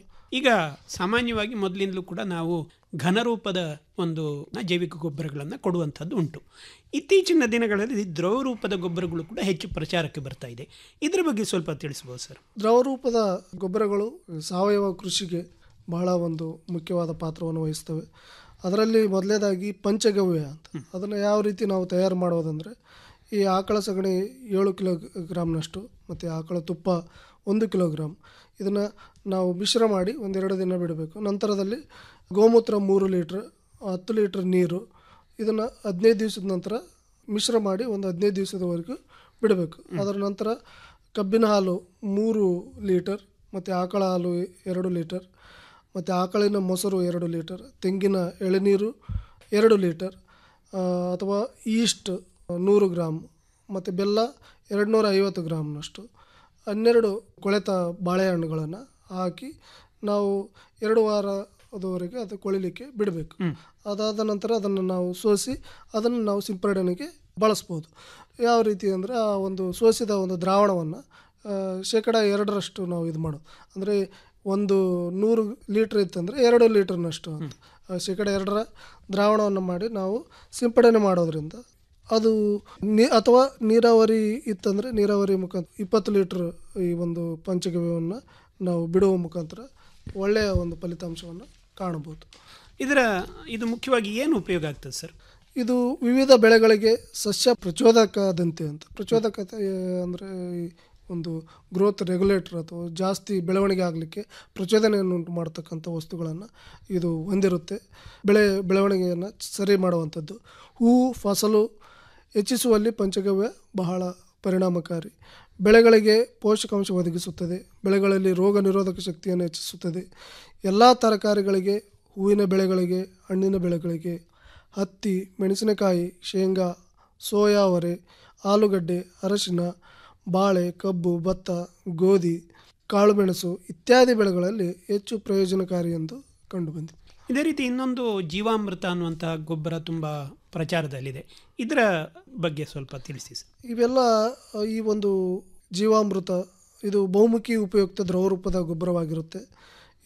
ಈಗ ಸಾಮಾನ್ಯವಾಗಿ ಮೊದಲಿಂದಲೂ ಕೂಡ ನಾವು ಘನರೂಪದ ಒಂದು ಜೈವಿಕ ಗೊಬ್ಬರಗಳನ್ನು ಕೊಡುವಂಥದ್ದು ಉಂಟು ಇತ್ತೀಚಿನ ದಿನಗಳಲ್ಲಿ ದ್ರವ ರೂಪದ ಗೊಬ್ಬರಗಳು ಕೂಡ ಹೆಚ್ಚು ಪ್ರಚಾರಕ್ಕೆ ಬರ್ತಾ ಇದೆ ಇದರ ಬಗ್ಗೆ ಸ್ವಲ್ಪ ತಿಳಿಸ್ಬೋದು ಸರ್ ದ್ರವರೂಪದ ಗೊಬ್ಬರಗಳು ಸಾವಯವ ಕೃಷಿಗೆ ಬಹಳ ಒಂದು ಮುಖ್ಯವಾದ ಪಾತ್ರವನ್ನು ವಹಿಸ್ತವೆ ಅದರಲ್ಲಿ ಮೊದಲನೇದಾಗಿ ಪಂಚಗವ್ಯ ಅಂತ ಅದನ್ನು ಯಾವ ರೀತಿ ನಾವು ತಯಾರು ಮಾಡೋದಂದರೆ ಈ ಆಕಳ ಸಗಣಿ ಏಳು ಕಿಲೋ ಗ್ರಾಮ್ನಷ್ಟು ಮತ್ತು ಆಕಳ ತುಪ್ಪ ಒಂದು ಕಿಲೋಗ್ರಾಮ್ ಇದನ್ನು ನಾವು ಮಿಶ್ರ ಮಾಡಿ ಒಂದೆರಡು ದಿನ ಬಿಡಬೇಕು ನಂತರದಲ್ಲಿ ಗೋಮೂತ್ರ ಮೂರು ಲೀಟ್ರ್ ಹತ್ತು ಲೀಟ್ರ್ ನೀರು ಇದನ್ನು ಹದಿನೈದು ದಿವಸದ ನಂತರ ಮಿಶ್ರ ಮಾಡಿ ಒಂದು ಹದಿನೈದು ದಿವಸದವರೆಗೂ ಬಿಡಬೇಕು ಅದರ ನಂತರ ಕಬ್ಬಿನ ಹಾಲು ಮೂರು ಲೀಟರ್ ಮತ್ತು ಆಕಳ ಹಾಲು ಎರಡು ಲೀಟರ್ ಮತ್ತು ಆಕಳಿನ ಮೊಸರು ಎರಡು ಲೀಟರ್ ತೆಂಗಿನ ಎಳೆನೀರು ಎರಡು ಲೀಟರ್ ಆ, ಅಥವಾ ಈಸ್ಟ್ ನೂರು ಗ್ರಾಮ್ ಮತ್ತು ಬೆಲ್ಲ ಎರಡು ನೂರ ಐವತ್ತು ಗ್ರಾಮ್ನಷ್ಟು ಹನ್ನೆರಡು ಕೊಳೆತ ಬಾಳೆಹಣ್ಣುಗಳನ್ನು ಹಾಕಿ ನಾವು ಎರಡು ವಾರದವರೆಗೆ ಅದು ಕೊಳಿಲಿಕ್ಕೆ ಬಿಡಬೇಕು ಅದಾದ ನಂತರ ಅದನ್ನು ನಾವು ಸೋಸಿ ಅದನ್ನು ನಾವು ಸಿಂಪಡಣೆಗೆ ಬಳಸ್ಬೋದು ಯಾವ ರೀತಿ ಅಂದರೆ ಆ ಒಂದು ಸೋಸಿದ ಒಂದು ದ್ರಾವಣವನ್ನು ಶೇಕಡ ಎರಡರಷ್ಟು ನಾವು ಇದು ಮಾಡೋದು ಅಂದರೆ ಒಂದು ನೂರು ಲೀಟ್ರ್ ಇತ್ತಂದರೆ ಎರಡು ಲೀಟ್ರ್ನಷ್ಟು ಅಂತ ಆ, ಶೇಕಡ ಎರಡರ ದ್ರಾವಣವನ್ನು ಮಾಡಿ ನಾವು ಸಿಂಪಡಣೆ ಮಾಡೋದ್ರಿಂದ ಅದು ನೀ ಅಥವಾ ನೀರಾವರಿ ಇತ್ತಂದರೆ ನೀರಾವರಿ ಮುಖಾಂತರ ಇಪ್ಪತ್ತು ಲೀಟ್ರ್ ಈ ಒಂದು ಪಂಚಗವ್ಯವನ್ನು ನಾವು ಬಿಡುವ ಮುಖಾಂತರ ಒಳ್ಳೆಯ ಒಂದು ಫಲಿತಾಂಶವನ್ನು ಕಾಣಬಹುದು ಇದರ ಇದು ಮುಖ್ಯವಾಗಿ ಏನು ಉಪಯೋಗ ಆಗ್ತದೆ ಸರ್ ಇದು ವಿವಿಧ ಬೆಳೆಗಳಿಗೆ ಸಸ್ಯ ಪ್ರಚೋದಕದಂತೆ ಅಂತ ಪ್ರಚೋದಕತೆ ಅಂದರೆ ಒಂದು ಗ್ರೋತ್ ರೆಗ್ಯುಲೇಟರ್ ಅಥವಾ ಜಾಸ್ತಿ ಬೆಳವಣಿಗೆ ಆಗಲಿಕ್ಕೆ ಪ್ರಚೋದನೆಯನ್ನು ಉಂಟು ಮಾಡ್ತಕ್ಕಂಥ ವಸ್ತುಗಳನ್ನು ಇದು ಹೊಂದಿರುತ್ತೆ ಬೆಳೆ ಬೆಳವಣಿಗೆಯನ್ನು ಸರಿ ಮಾಡುವಂಥದ್ದು ಹೂವು ಫಸಲು ಹೆಚ್ಚಿಸುವಲ್ಲಿ ಪಂಚಗವ್ಯ ಬಹಳ ಪರಿಣಾಮಕಾರಿ ಬೆಳೆಗಳಿಗೆ ಪೋಷಕಾಂಶ ಒದಗಿಸುತ್ತದೆ ಬೆಳೆಗಳಲ್ಲಿ ರೋಗ ನಿರೋಧಕ ಶಕ್ತಿಯನ್ನು ಹೆಚ್ಚಿಸುತ್ತದೆ ಎಲ್ಲ ತರಕಾರಿಗಳಿಗೆ ಹೂವಿನ ಬೆಳೆಗಳಿಗೆ ಹಣ್ಣಿನ ಬೆಳೆಗಳಿಗೆ ಹತ್ತಿ ಮೆಣಸಿನಕಾಯಿ ಶೇಂಗಾ ಸೋಯಾವರೆ ಆಲೂಗಡ್ಡೆ ಅರಶಿನ ಬಾಳೆ ಕಬ್ಬು ಭತ್ತ ಗೋಧಿ ಕಾಳುಮೆಣಸು ಇತ್ಯಾದಿ ಬೆಳೆಗಳಲ್ಲಿ ಹೆಚ್ಚು ಪ್ರಯೋಜನಕಾರಿ ಎಂದು ಕಂಡುಬಂದಿದೆ ಇದೇ ರೀತಿ ಇನ್ನೊಂದು ಜೀವಾಮೃತ ಅನ್ನುವಂತಹ ಗೊಬ್ಬರ ತುಂಬ ಪ್ರಚಾರದಲ್ಲಿದೆ ಇದರ ಬಗ್ಗೆ ಸ್ವಲ್ಪ ತಿಳಿಸಿ ಸರ್ ಇವೆಲ್ಲ ಅ, ಈ ಒಂದು ಜೀವಾಮೃತ ಇದು ಬಹುಮುಖಿ ಉಪಯುಕ್ತ ದ್ರವರೂಪದ ಗೊಬ್ಬರವಾಗಿರುತ್ತೆ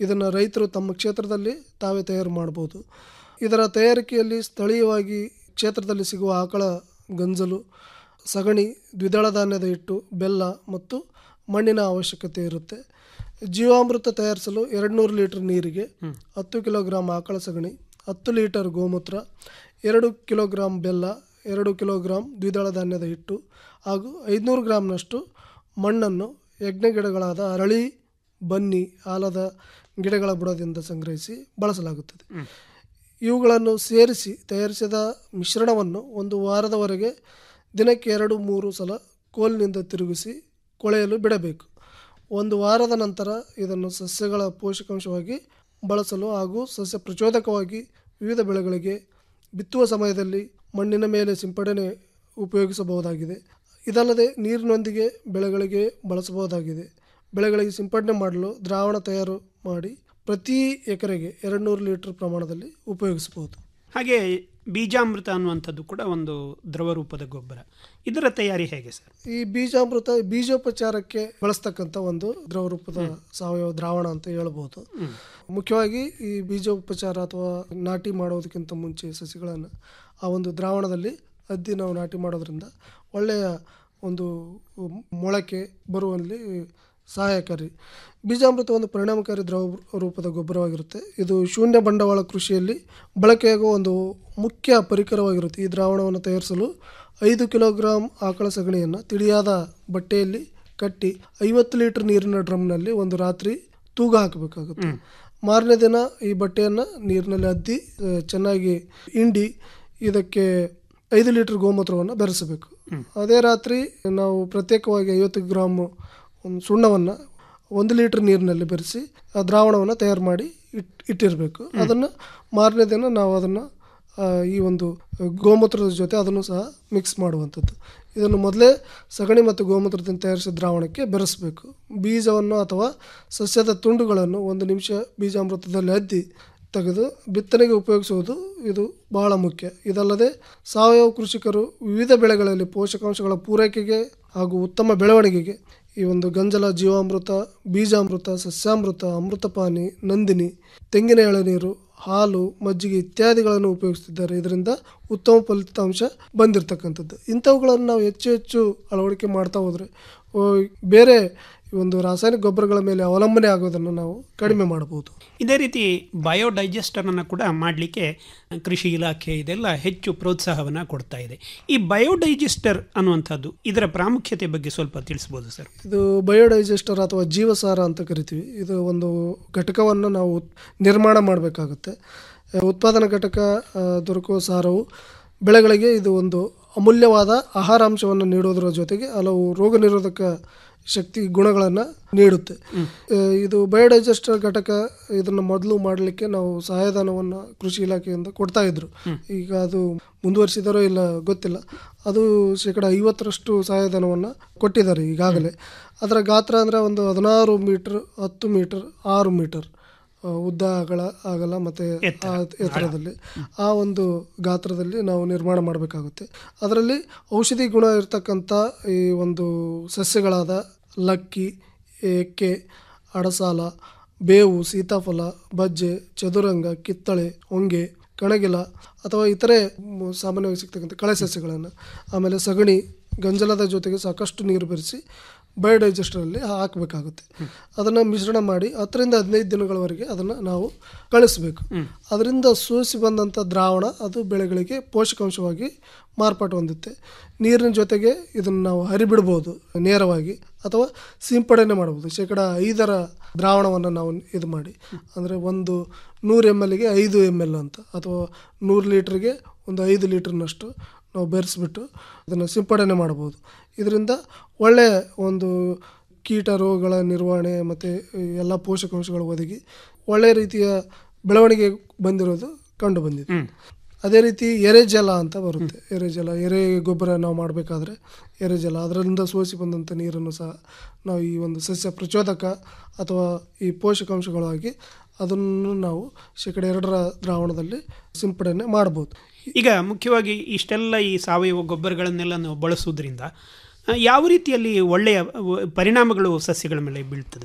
ಇದನ್ನು ರೈತರು ತಮ್ಮ ಕ್ಷೇತ್ರದಲ್ಲಿ ತಾವೇ ತಯಾರು ಮಾಡ್ಬೋದು ಇದರ ತಯಾರಿಕೆಯಲ್ಲಿ ಸ್ಥಳೀಯವಾಗಿ ಕ್ಷೇತ್ರದಲ್ಲಿ ಸಿಗುವ ಆಕಳ ಗಂಜಲು ಸಗಣಿ ದ್ವಿದಳ ಧಾನ್ಯದ ಹಿಟ್ಟು ಬೆಲ್ಲ ಮತ್ತು ಮಣ್ಣಿನ ಅವಶ್ಯಕತೆ ಇರುತ್ತೆ ಜೀವಾಮೃತ ತಯಾರಿಸಲು ಎರಡು ನೂರು ಲೀಟರ್ ನೀರಿಗೆ ಹತ್ತು ಕಿಲೋಗ್ರಾಮ್ ಆಕಳ ಸಗಣಿ ಹತ್ತು ಲೀಟರ್ ಗೋಮೂತ್ರ ಎರಡು ಕಿಲೋಗ್ರಾಮ್ ಬೆಲ್ಲ ಎರಡು ಕಿಲೋಗ್ರಾಮ್ ದ್ವಿದಳ ಧಾನ್ಯದ ಹಿಟ್ಟು ಹಾಗೂ ಐದುನೂರು ಗ್ರಾಮ್ನಷ್ಟು ಮಣ್ಣನ್ನು ಯಜ್ಞ ಗಿಡಗಳಾದ ಅರಳಿ ಬನ್ನಿ ಆಲದ ಗಿಡಗಳ ಬುಡದಿಂದ ಸಂಗ್ರಹಿಸಿ ಬಳಸಲಾಗುತ್ತದೆ ಇವುಗಳನ್ನು ಸೇರಿಸಿ ತಯಾರಿಸಿದ ಮಿಶ್ರಣವನ್ನು ಒಂದು ವಾರದವರೆಗೆ ದಿನಕ್ಕೆ ಎರಡು ಮೂರು ಸಲ ಕೋಲಿನಿಂದ ತಿರುಗಿಸಿ ಕೊಳೆಯಲು ಬಿಡಬೇಕು ಒಂದು ವಾರದ ನಂತರ ಇದನ್ನು ಸಸ್ಯಗಳ ಪೋಷಕಾಂಶವಾಗಿ ಬಳಸಲು ಹಾಗೂ ಸಸ್ಯ ಪ್ರಚೋದಕವಾಗಿ ವಿವಿಧ ಬೆಳೆಗಳಿಗೆ ಬಿತ್ತುವ ಸಮಯದಲ್ಲಿ ಮಣ್ಣಿನ ಮೇಲೆ ಸಿಂಪಡಣೆ ಉಪಯೋಗಿಸಬಹುದಾಗಿದೆ ಇದಲ್ಲದೆ ನೀರಿನೊಂದಿಗೆ ಬೆಳೆಗಳಿಗೆ ಬಳಸಬಹುದಾಗಿದೆ ಬೆಳೆಗಳಿಗೆ ಸಿಂಪಡಣೆ ಮಾಡಲು ದ್ರಾವಣ ತಯಾರು ಮಾಡಿ ಪ್ರತಿ ಎಕರೆಗೆ ಎರಡು ನೂರು ಲೀಟರ್ ಪ್ರಮಾಣದಲ್ಲಿ ಉಪಯೋಗಿಸಬಹುದು ಹಾಗೆ ಬೀಜಾಮೃತ ಅನ್ನುವಂಥದ್ದು ಕೂಡ ಒಂದು ದ್ರವ ರೂಪದ ಗೊಬ್ಬರ ಇದರ ತಯಾರಿ ಹೇಗೆ ಸರ್ ಈ ಬೀಜಾಮೃತ ಬೀಜೋಪಚಾರಕ್ಕೆ ಬಳಸ್ತಕ್ಕಂಥ ಒಂದು ದ್ರವ ರೂಪದ ಸಾವಯವ ದ್ರಾವಣ ಅಂತ ಹೇಳ್ಬೋದು ಮುಖ್ಯವಾಗಿ ಈ ಬೀಜೋಪಚಾರ ಅಥವಾ ನಾಟಿ ಮಾಡೋದಕ್ಕಿಂತ ಮುಂಚೆ ಸಸಿಗಳನ್ನು ಆ ಒಂದು ದ್ರಾವಣದಲ್ಲಿ ಅದ್ದಿ ನಾವು ನಾಟಿ ಮಾಡೋದ್ರಿಂದ ಒಳ್ಳೆಯ ಒಂದು ಮೊಳಕೆ ಬರುವಲ್ಲಿ ಸಹಾಯಕಾರಿ ಬೀಜಾಮೃತ ಒಂದು ಪರಿಣಾಮಕಾರಿ ದ್ರವ ರೂಪದ ಗೊಬ್ಬರವಾಗಿರುತ್ತೆ ಇದು ಶೂನ್ಯ ಬಂಡವಾಳ ಕೃಷಿಯಲ್ಲಿ ಬಳಕೆಯಾಗುವ ಒಂದು ಮುಖ್ಯ ಪರಿಕರವಾಗಿರುತ್ತೆ ಈ ದ್ರಾವಣವನ್ನು ತಯಾರಿಸಲು ಐದು ಕಿಲೋಗ್ರಾಂ ಆಕಳ ಸಗಣಿಯನ್ನು ತಿಳಿಯಾದ ಬಟ್ಟೆಯಲ್ಲಿ ಕಟ್ಟಿ ಐವತ್ತು ಲೀಟರ್ ನೀರಿನ ಡ್ರಮ್ನಲ್ಲಿ ಒಂದು ರಾತ್ರಿ ತೂಗ ಹಾಕಬೇಕಾಗುತ್ತೆ ಮಾರನೇ ದಿನ ಈ ಬಟ್ಟೆಯನ್ನು ನೀರಿನಲ್ಲಿ ಅದ್ದಿ ಆ, ಚೆನ್ನಾಗಿ ಹಿಂಡಿ ಇದಕ್ಕೆ ಐದು ಲೀಟರ್ ಗೋಮೂತ್ರವನ್ನು ಬೆರೆಸಬೇಕು ಅದೇ ರಾತ್ರಿ ನಾವು ಪ್ರತ್ಯೇಕವಾಗಿ ಐವತ್ತು ಗ್ರಾಮ್ ಒಂದು ಸುಣ್ಣವನ್ನು ಒಂದು ಲೀಟರ್ ನೀರಿನಲ್ಲಿ ಬೆರೆಸಿ ಆ ದ್ರಾವಣವನ್ನು ತಯಾರು ಮಾಡಿ ಇಟ್ ಇಟ್ಟಿರಬೇಕು ಅದನ್ನು ಮಾರನೇ ದಿನ ನಾವು ಅದನ್ನು ಆ, ಈ ಒಂದು ಗೋಮೂತ್ರದ ಜೊತೆ ಅದನ್ನು ಸಹ ಮಿಕ್ಸ್ ಮಾಡುವಂಥದ್ದು ಇದನ್ನು ಮೊದಲೇ ಸಗಣಿ ಮತ್ತು ಗೋಮೂತ್ರದಿಂದ ತಯಾರಿಸಿದ ದ್ರಾವಣಕ್ಕೆ ಬೆರೆಸಬೇಕು ಬೀಜವನ್ನು ಅಥವಾ ಸಸ್ಯದ ತುಂಡುಗಳನ್ನು ಒಂದು ನಿಮಿಷ ಬೀಜಾಮೃತದಲ್ಲಿ ಅದ್ದಿ ತೆಗೆದು ಬಿತ್ತನೆಗೆ ಉಪಯೋಗಿಸುವುದು ಇದು ಬಹಳ ಮುಖ್ಯ ಇದಲ್ಲದೆ ಸಾವಯವ ಕೃಷಿಕರು ವಿವಿಧ ಬೆಳೆಗಳಲ್ಲಿ ಪೋಷಕಾಂಶಗಳ ಪೂರೈಕೆಗೆ ಹಾಗೂ ಉತ್ತಮ ಬೆಳವಣಿಗೆಗೆ ಈ ಒಂದು ಗಂಜಲ ಜೀವಾಮೃತ ಬೀಜಾಮೃತ ಸಸ್ಯಾಮೃತ ಅಮೃತಪಾನಿ ನಂದಿನಿ ತೆಂಗಿನ ಎಳನೀರು ಹಾಲು ಮಜ್ಜಿಗೆ ಇತ್ಯಾದಿಗಳನ್ನು ಉಪಯೋಗಿಸ್ತಿದ್ದಾರೆ ಇದರಿಂದ ಉತ್ತಮ ಫಲಿತಾಂಶ ಬಂದಿರತಕ್ಕಂಥದ್ದು ಇಂಥವುಗಳನ್ನು ನಾವು ಹೆಚ್ಚು ಹೆಚ್ಚು ಅಳವಡಿಕೆ ಮಾಡ್ತಾ ಹೋದರೆ ಓ, ಬೇರೆ ಈ ಒಂದು ರಾಸಾಯನಿಕ ಗೊಬ್ಬರಗಳ ಮೇಲೆ ಅವಲಂಬನೆ ಆಗೋದನ್ನು ನಾವು ಕಡಿಮೆ ಮಾಡಬಹುದು ಇದೇ ರೀತಿ ಬಯೋಡೈಜೆಸ್ಟರ್ ಅನ್ನು ಕೂಡ ಮಾಡಲಿಕ್ಕೆ ಕೃಷಿ ಇಲಾಖೆ ಇದೆಲ್ಲ ಹೆಚ್ಚು ಪ್ರೋತ್ಸಾಹವನ್ನು ಕೊಡ್ತಾ ಇದೆ ಈ ಬಯೋಡೈಜೆಸ್ಟರ್ ಅನ್ನುವಂಥದ್ದು ಇದರ ಪ್ರಾಮುಖ್ಯತೆ ಬಗ್ಗೆ ಸ್ವಲ್ಪ ತಿಳಿಸ್ಬೋದು ಸರ್ ಇದು ಬಯೋಡೈಜೆಸ್ಟರ್ ಅಥವಾ ಜೀವಸಾರ ಅಂತ ಕರಿತೀವಿ ಇದು ಒಂದು ಘಟಕವನ್ನು ನಾವು ಉತ್- ನಿರ್ಮಾಣ ಮಾಡಬೇಕಾಗುತ್ತೆ ಉತ್ಪಾದನಾ ಘಟಕ ಆ, ದೊರಕುವ ಸಾರವು ಬೆಳೆಗಳಿಗೆ ಇದು ಒಂದು ಅಮೂಲ್ಯವಾದ ಆಹಾರಾಂಶವನ್ನು ನೀಡೋದರ ಜೊತೆಗೆ ಹಲವು ರೋಗ ನಿರೋಧಕ ಶಕ್ತಿ ಗುಣಗಳನ್ನು ನೀಡುತ್ತೆ ಆ, ಇದು ಬಯೋಡೈಜೆಸ್ಟರ್ ಘಟಕ ಇದನ್ನು ಮೊದಲು ಮಾಡಲಿಕ್ಕೆ ನಾವು ಸಹಾಯಧನವನ್ನು ಕೃಷಿ ಇಲಾಖೆಯಿಂದ ಕೊಡ್ತಾ ಇದ್ರು ಈಗ ಅದು ಮುಂದುವರಿಸಿದಾರೋ ಇಲ್ಲ ಗೊತ್ತಿಲ್ಲ ಅದು ಶೇಕಡ ಐವತ್ತರಷ್ಟು ಸಹಾಯಧನವನ್ನು ಕೊಟ್ಟಿದ್ದಾರೆ ಈಗಾಗಲೇ ಅದರ ಗಾತ್ರ ಅಂದರೆ ಒಂದು ಹದಿನಾರು ಮೀಟರ್ ಹತ್ತು ಮೀಟರ್ ಆರು ಮೀಟರ್ ಆ, ಉದ್ದ ಅಗಲ ಆಗಲ್ಲ ಮತ್ತು ಆ ಎತ್ತರದಲ್ಲಿ ಆ ಒಂದು ಗಾತ್ರದಲ್ಲಿ ನಾವು ನಿರ್ಮಾಣ ಮಾಡಬೇಕಾಗುತ್ತೆ ಅದರಲ್ಲಿ ಔಷಧಿ ಗುಣ ಇರತಕ್ಕಂಥ ಈ ಒಂದು ಸಸ್ಯಗಳಾದ ಲಕ್ಕಿ ಎಕ್ಕೆ ಅಡಸಾಲ ಬೇವು ಸೀತಾಫಲ ಬಜ್ಜೆ ಚದುರಂಗ ಕಿತ್ತಳೆ ಹೊಂಗೆ ಕಣಗಿಲ ಅಥವಾ ಇತರೆ ಮ್, ಸಾಮಾನ್ಯವಾಗಿ ಸಿಗ್ತಕ್ಕಂಥ ಕಳೆ ಸಸ್ಯಗಳನ್ನು ಆಮೇಲೆ ಸಗಣಿ ಗಂಜಲದ ಜೊತೆಗೆ ಸಾಕಷ್ಟು ನೀರು ಬೆರೆಸಿ ಬಯೋಡೈಜೆಸ್ಟರಲ್ಲಿ ಹಾಕಬೇಕಾಗುತ್ತೆ ಅದನ್ನು ಮಿಶ್ರಣ ಮಾಡಿ ಹತ್ತರಿಂದ ಹದಿನೈದು ದಿನಗಳವರೆಗೆ ಅದನ್ನು ನಾವು ಕಳಿಸ್ಬೇಕು ಅದರಿಂದ ಸೋಸಿ ಬಂದಂಥ ದ್ರಾವಣ ಅದು ಬೆಳೆಗಳಿಗೆ ಪೋಷಕಾಂಶವಾಗಿ ಮಾರ್ಪಾಟು ಹೊಂದುತ್ತೆ ನೀರಿನ ಜೊತೆಗೆ ಇದನ್ನು ನಾವು ಹರಿಬಿಡ್ಬೋದು ನೇರವಾಗಿ ಅಥವಾ ಸಿಂಪಡಣೆ ಮಾಡ್ಬೋದು ಶೇಕಡ ಐದರ ದ್ರಾವಣವನ್ನು ನಾವು ಇದು ಮಾಡಿ ಅಂದರೆ ಒಂದು ನೂರು ಎಮ್ ಎಲ್ಗೆ ಐದು ಎಮ್ ಎಲ್ ಅಂತ ಅಥವಾ ನೂರು ಲೀಟ್ರಿಗೆ ಒಂದು ಐದು ಲೀಟ್ರ್ನಷ್ಟು ನಾವು ಬೆರೆಸ್ಬಿಟ್ಟು ಅದನ್ನು ಸಿಂಪಡಣೆ ಮಾಡ್ಬೋದು ಇದರಿಂದ ಒಳ್ಳೆಯ ಒಂದು ಕೀಟ ರೋಗಗಳ ನಿರ್ವಹಣೆ ಮತ್ತು ಎಲ್ಲ ಪೋಷಕಾಂಶಗಳು ಒದಗಿ ಒಳ್ಳೆಯ ರೀತಿಯ ಬೆಳವಣಿಗೆ ಬಂದಿರೋದು ಕಂಡು ಬಂದಿದೆ ಅದೇ ರೀತಿ ಎರೆಜಲ ಅಂತ ಬರುತ್ತೆ ಎರೆಜಲ ಎರೆ ಗೊಬ್ಬರ ನಾವು ಮಾಡಬೇಕಾದ್ರೆ ಎರೆಜಲ ಅದರಿಂದ ಸೋಸಿ ಬಂದಂಥ ನೀರನ್ನು ಸಹ ನಾವು ಈ ಒಂದು ಸಸ್ಯ ಪ್ರಚೋದಕ ಅಥವಾ ಈ ಪೋಷಕಾಂಶಗಳಾಗಿ ಅದನ್ನು ನಾವು ಶೇಕಡ ಎರಡರ ದ್ರಾವಣದಲ್ಲಿ ಸಿಂಪಡಣೆ ಮಾಡ್ಬೋದು ಈಗ ಮುಖ್ಯವಾಗಿ ಇಷ್ಟೆಲ್ಲ ಈ ಸಾವಯವ ಗೊಬ್ಬರಗಳನ್ನೆಲ್ಲ ನಾವು ಬಳಸೋದ್ರಿಂದ ಆ, ಯಾವ ರೀತಿಯಲ್ಲಿ ಒಳ್ಳೆಯ ಅಹ್, ಪರಿಣಾಮಗಳು ಸಸ್ಯಗಳ ಮೇಲೆ ಬೀಳ್ತದೆ ಸರ್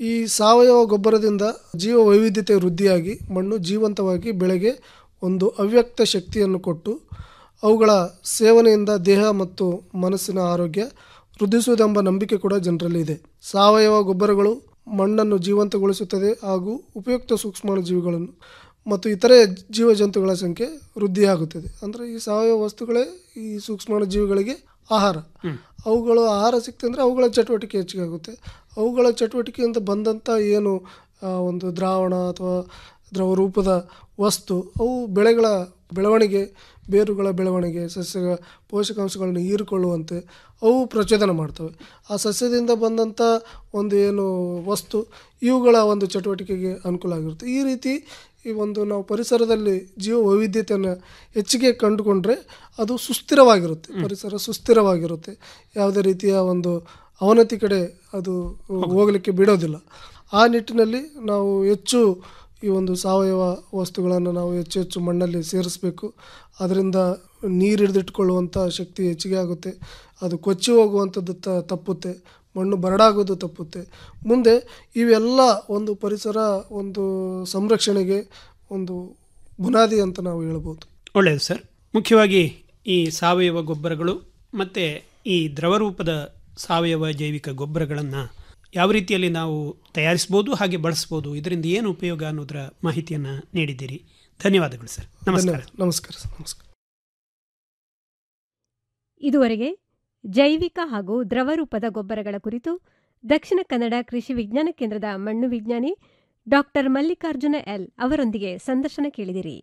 ಈ ಸಾವಯವ ಗೊಬ್ಬರದಿಂದ ಜೀವ ವೈವಿಧ್ಯತೆ ವೃದ್ಧಿಯಾಗಿ ಮಣ್ಣು ಜೀವಂತವಾಗಿ ಬೆಳೆಗೆ ಒಂದು ಅವ್ಯಕ್ತ ಶಕ್ತಿಯನ್ನು ಕೊಟ್ಟು ಅವುಗಳ ಸೇವನೆಯಿಂದ ದೇಹ ಮತ್ತು ಮನಸ್ಸಿನ ಆರೋಗ್ಯ ವೃದ್ಧಿಸುವುದೆಂಬ ನಂಬಿಕೆ ಕೂಡ ಜನರಲ್ಲಿ ಇದೆ ಸಾವಯವ ಗೊಬ್ಬರಗಳು ಮಣ್ಣನ್ನು ಜೀವಂತಗೊಳಿಸುತ್ತದೆ ಹಾಗೂ ಉಪಯುಕ್ತ ಸೂಕ್ಷ್ಮಾಣುಜೀವಿಗಳನ್ನು ಮತ್ತು ಇತರೆ ಜೀವಜಂತುಗಳ ಸಂಖ್ಯೆ ವೃದ್ಧಿಯಾಗುತ್ತದೆ ಅಂದರೆ ಈ ಸಾವಯವ ವಸ್ತುಗಳೇ ಈ ಸೂಕ್ಷ್ಮಾಣುಜೀವಿಗಳಿಗೆ ಆಹಾರ ಅವುಗಳು ಆಹಾರ ಸಿಕ್ತಂದ್ರೆ ಅವುಗಳ ಚಟುವಟಿಕೆ ಹೆಚ್ಚಿಗೆ ಆಗುತ್ತೆ ಅವುಗಳ ಚಟುವಟಿಕೆಯಿಂದ ಬಂದಂಥ ಏನು ಆ, ಒಂದು ದ್ರಾವಣ ಅಥವಾ ದ್ರವ ರೂಪದ ವಸ್ತು ಅವು ಬೆಳೆಗಳ ಬೆಳವಣಿಗೆ ಬೇರುಗಳ ಬೆಳವಣಿಗೆ ಸಸ್ಯಗಳ ಪೋಷಕಾಂಶಗಳನ್ನು ಹೀರಿಕೊಳ್ಳುವಂತೆ ಅವು ಪ್ರಚೋದನೆ ಮಾಡ್ತವೆ ಆ ಸಸ್ಯದಿಂದ ಬಂದಂಥ ಒಂದು ಏನು ವಸ್ತು ಇವುಗಳ ಒಂದು ಚಟುವಟಿಕೆಗೆ ಅನುಕೂಲ ಆಗಿರುತ್ತೆ ಈ ರೀತಿ ಈ ಒಂದು ನಾವು ಪರಿಸರದಲ್ಲಿ ಜೀವ ವೈವಿಧ್ಯತೆಯನ್ನು ಹೆಚ್ಚಿಗೆ ಕಂಡುಕೊಂಡ್ರೆ ಅದು ಸುಸ್ಥಿರವಾಗಿರುತ್ತೆ ಪರಿಸರ ಸುಸ್ಥಿರವಾಗಿರುತ್ತೆ ಯಾವುದೇ ರೀತಿಯ ಒಂದು ಅವನತಿ ಕಡೆ ಅದು ಹೋಗಲಿಕ್ಕೆ ಬಿಡೋದಿಲ್ಲ ಆ ನಿಟ್ಟಿನಲ್ಲಿ ನಾವು ಹೆಚ್ಚು ಈ ಒಂದು ಸಾವಯವ ವಸ್ತುಗಳನ್ನು ನಾವು ಹೆಚ್ಚು ಹೆಚ್ಚು ಮಣ್ಣಲ್ಲಿ ಸೇರಿಸಬೇಕು ಅದರಿಂದ ನೀರು ಹಿಡಿದಿಟ್ಕೊಳ್ಳುವಂಥ ಶಕ್ತಿ ಹೆಚ್ಚಿಗೆ ಆಗುತ್ತೆ ಅದು ಕೊಚ್ಚಿ ಹೋಗುವಂಥದ್ದು ತ ತಪ್ಪುತ್ತೆ ಮಣ್ಣು ಬರಡಾಗೋದು ತಪ್ಪುತ್ತೆ ಮುಂದೆ ಇವೆಲ್ಲ ಒಂದು ಪರಿಸರ ಒಂದು ಸಂರಕ್ಷಣೆಗೆ ಒಂದು ಬುನಾದಿ ಅಂತ ನಾವು ಹೇಳ್ಬೋದು ಒಳ್ಳೆಯದು ಸರ್ ಮುಖ್ಯವಾಗಿ ಈ ಸಾವಯವ ಗೊಬ್ಬರಗಳು ಮತ್ತು ಈ ದ್ರವರೂಪದ ಸಾವಯವ ಜೈವಿಕ ಗೊಬ್ಬರಗಳನ್ನು ಯಾವ ರೀತಿಯಲ್ಲಿ ನಾವು ತಯಾರಿಸ್ಬೋದು ಹಾಗೆ ಬಳಸ್ಬೋದು ಇದರಿಂದ ಏನು ಉಪಯೋಗ ಅನ್ನೋದರ ಮಾಹಿತಿಯನ್ನು ನೀಡಿದ್ದೀರಿ ಧನ್ಯವಾದಗಳು ಸರ್ ನಮಸ್ಕಾರ ಧನ್ಯವಾದ. ನಮಸ್ಕಾರ ಸರ್ ನಮಸ್ಕಾರ ಇದುವರೆಗೆ ಜೈವಿಕ ಹಾಗೂ ದ್ರವರೂಪದ ಗೊಬ್ಬರಗಳ ಕುರಿತು ದಕ್ಷಿಣ ಕನ್ನಡ ಕೃಷಿ ವಿಜ್ಞಾನ ಕೇಂದ್ರದ ಮಣ್ಣು ವಿಜ್ಞಾನಿ ಡಾಕ್ಟರ್ ಮಲ್ಲಿಕಾರ್ಜುನ ಎಲ್ ಅವರೊಂದಿಗೆ ಸಂದರ್ಶನ ಕೇಳಿದಿರಿ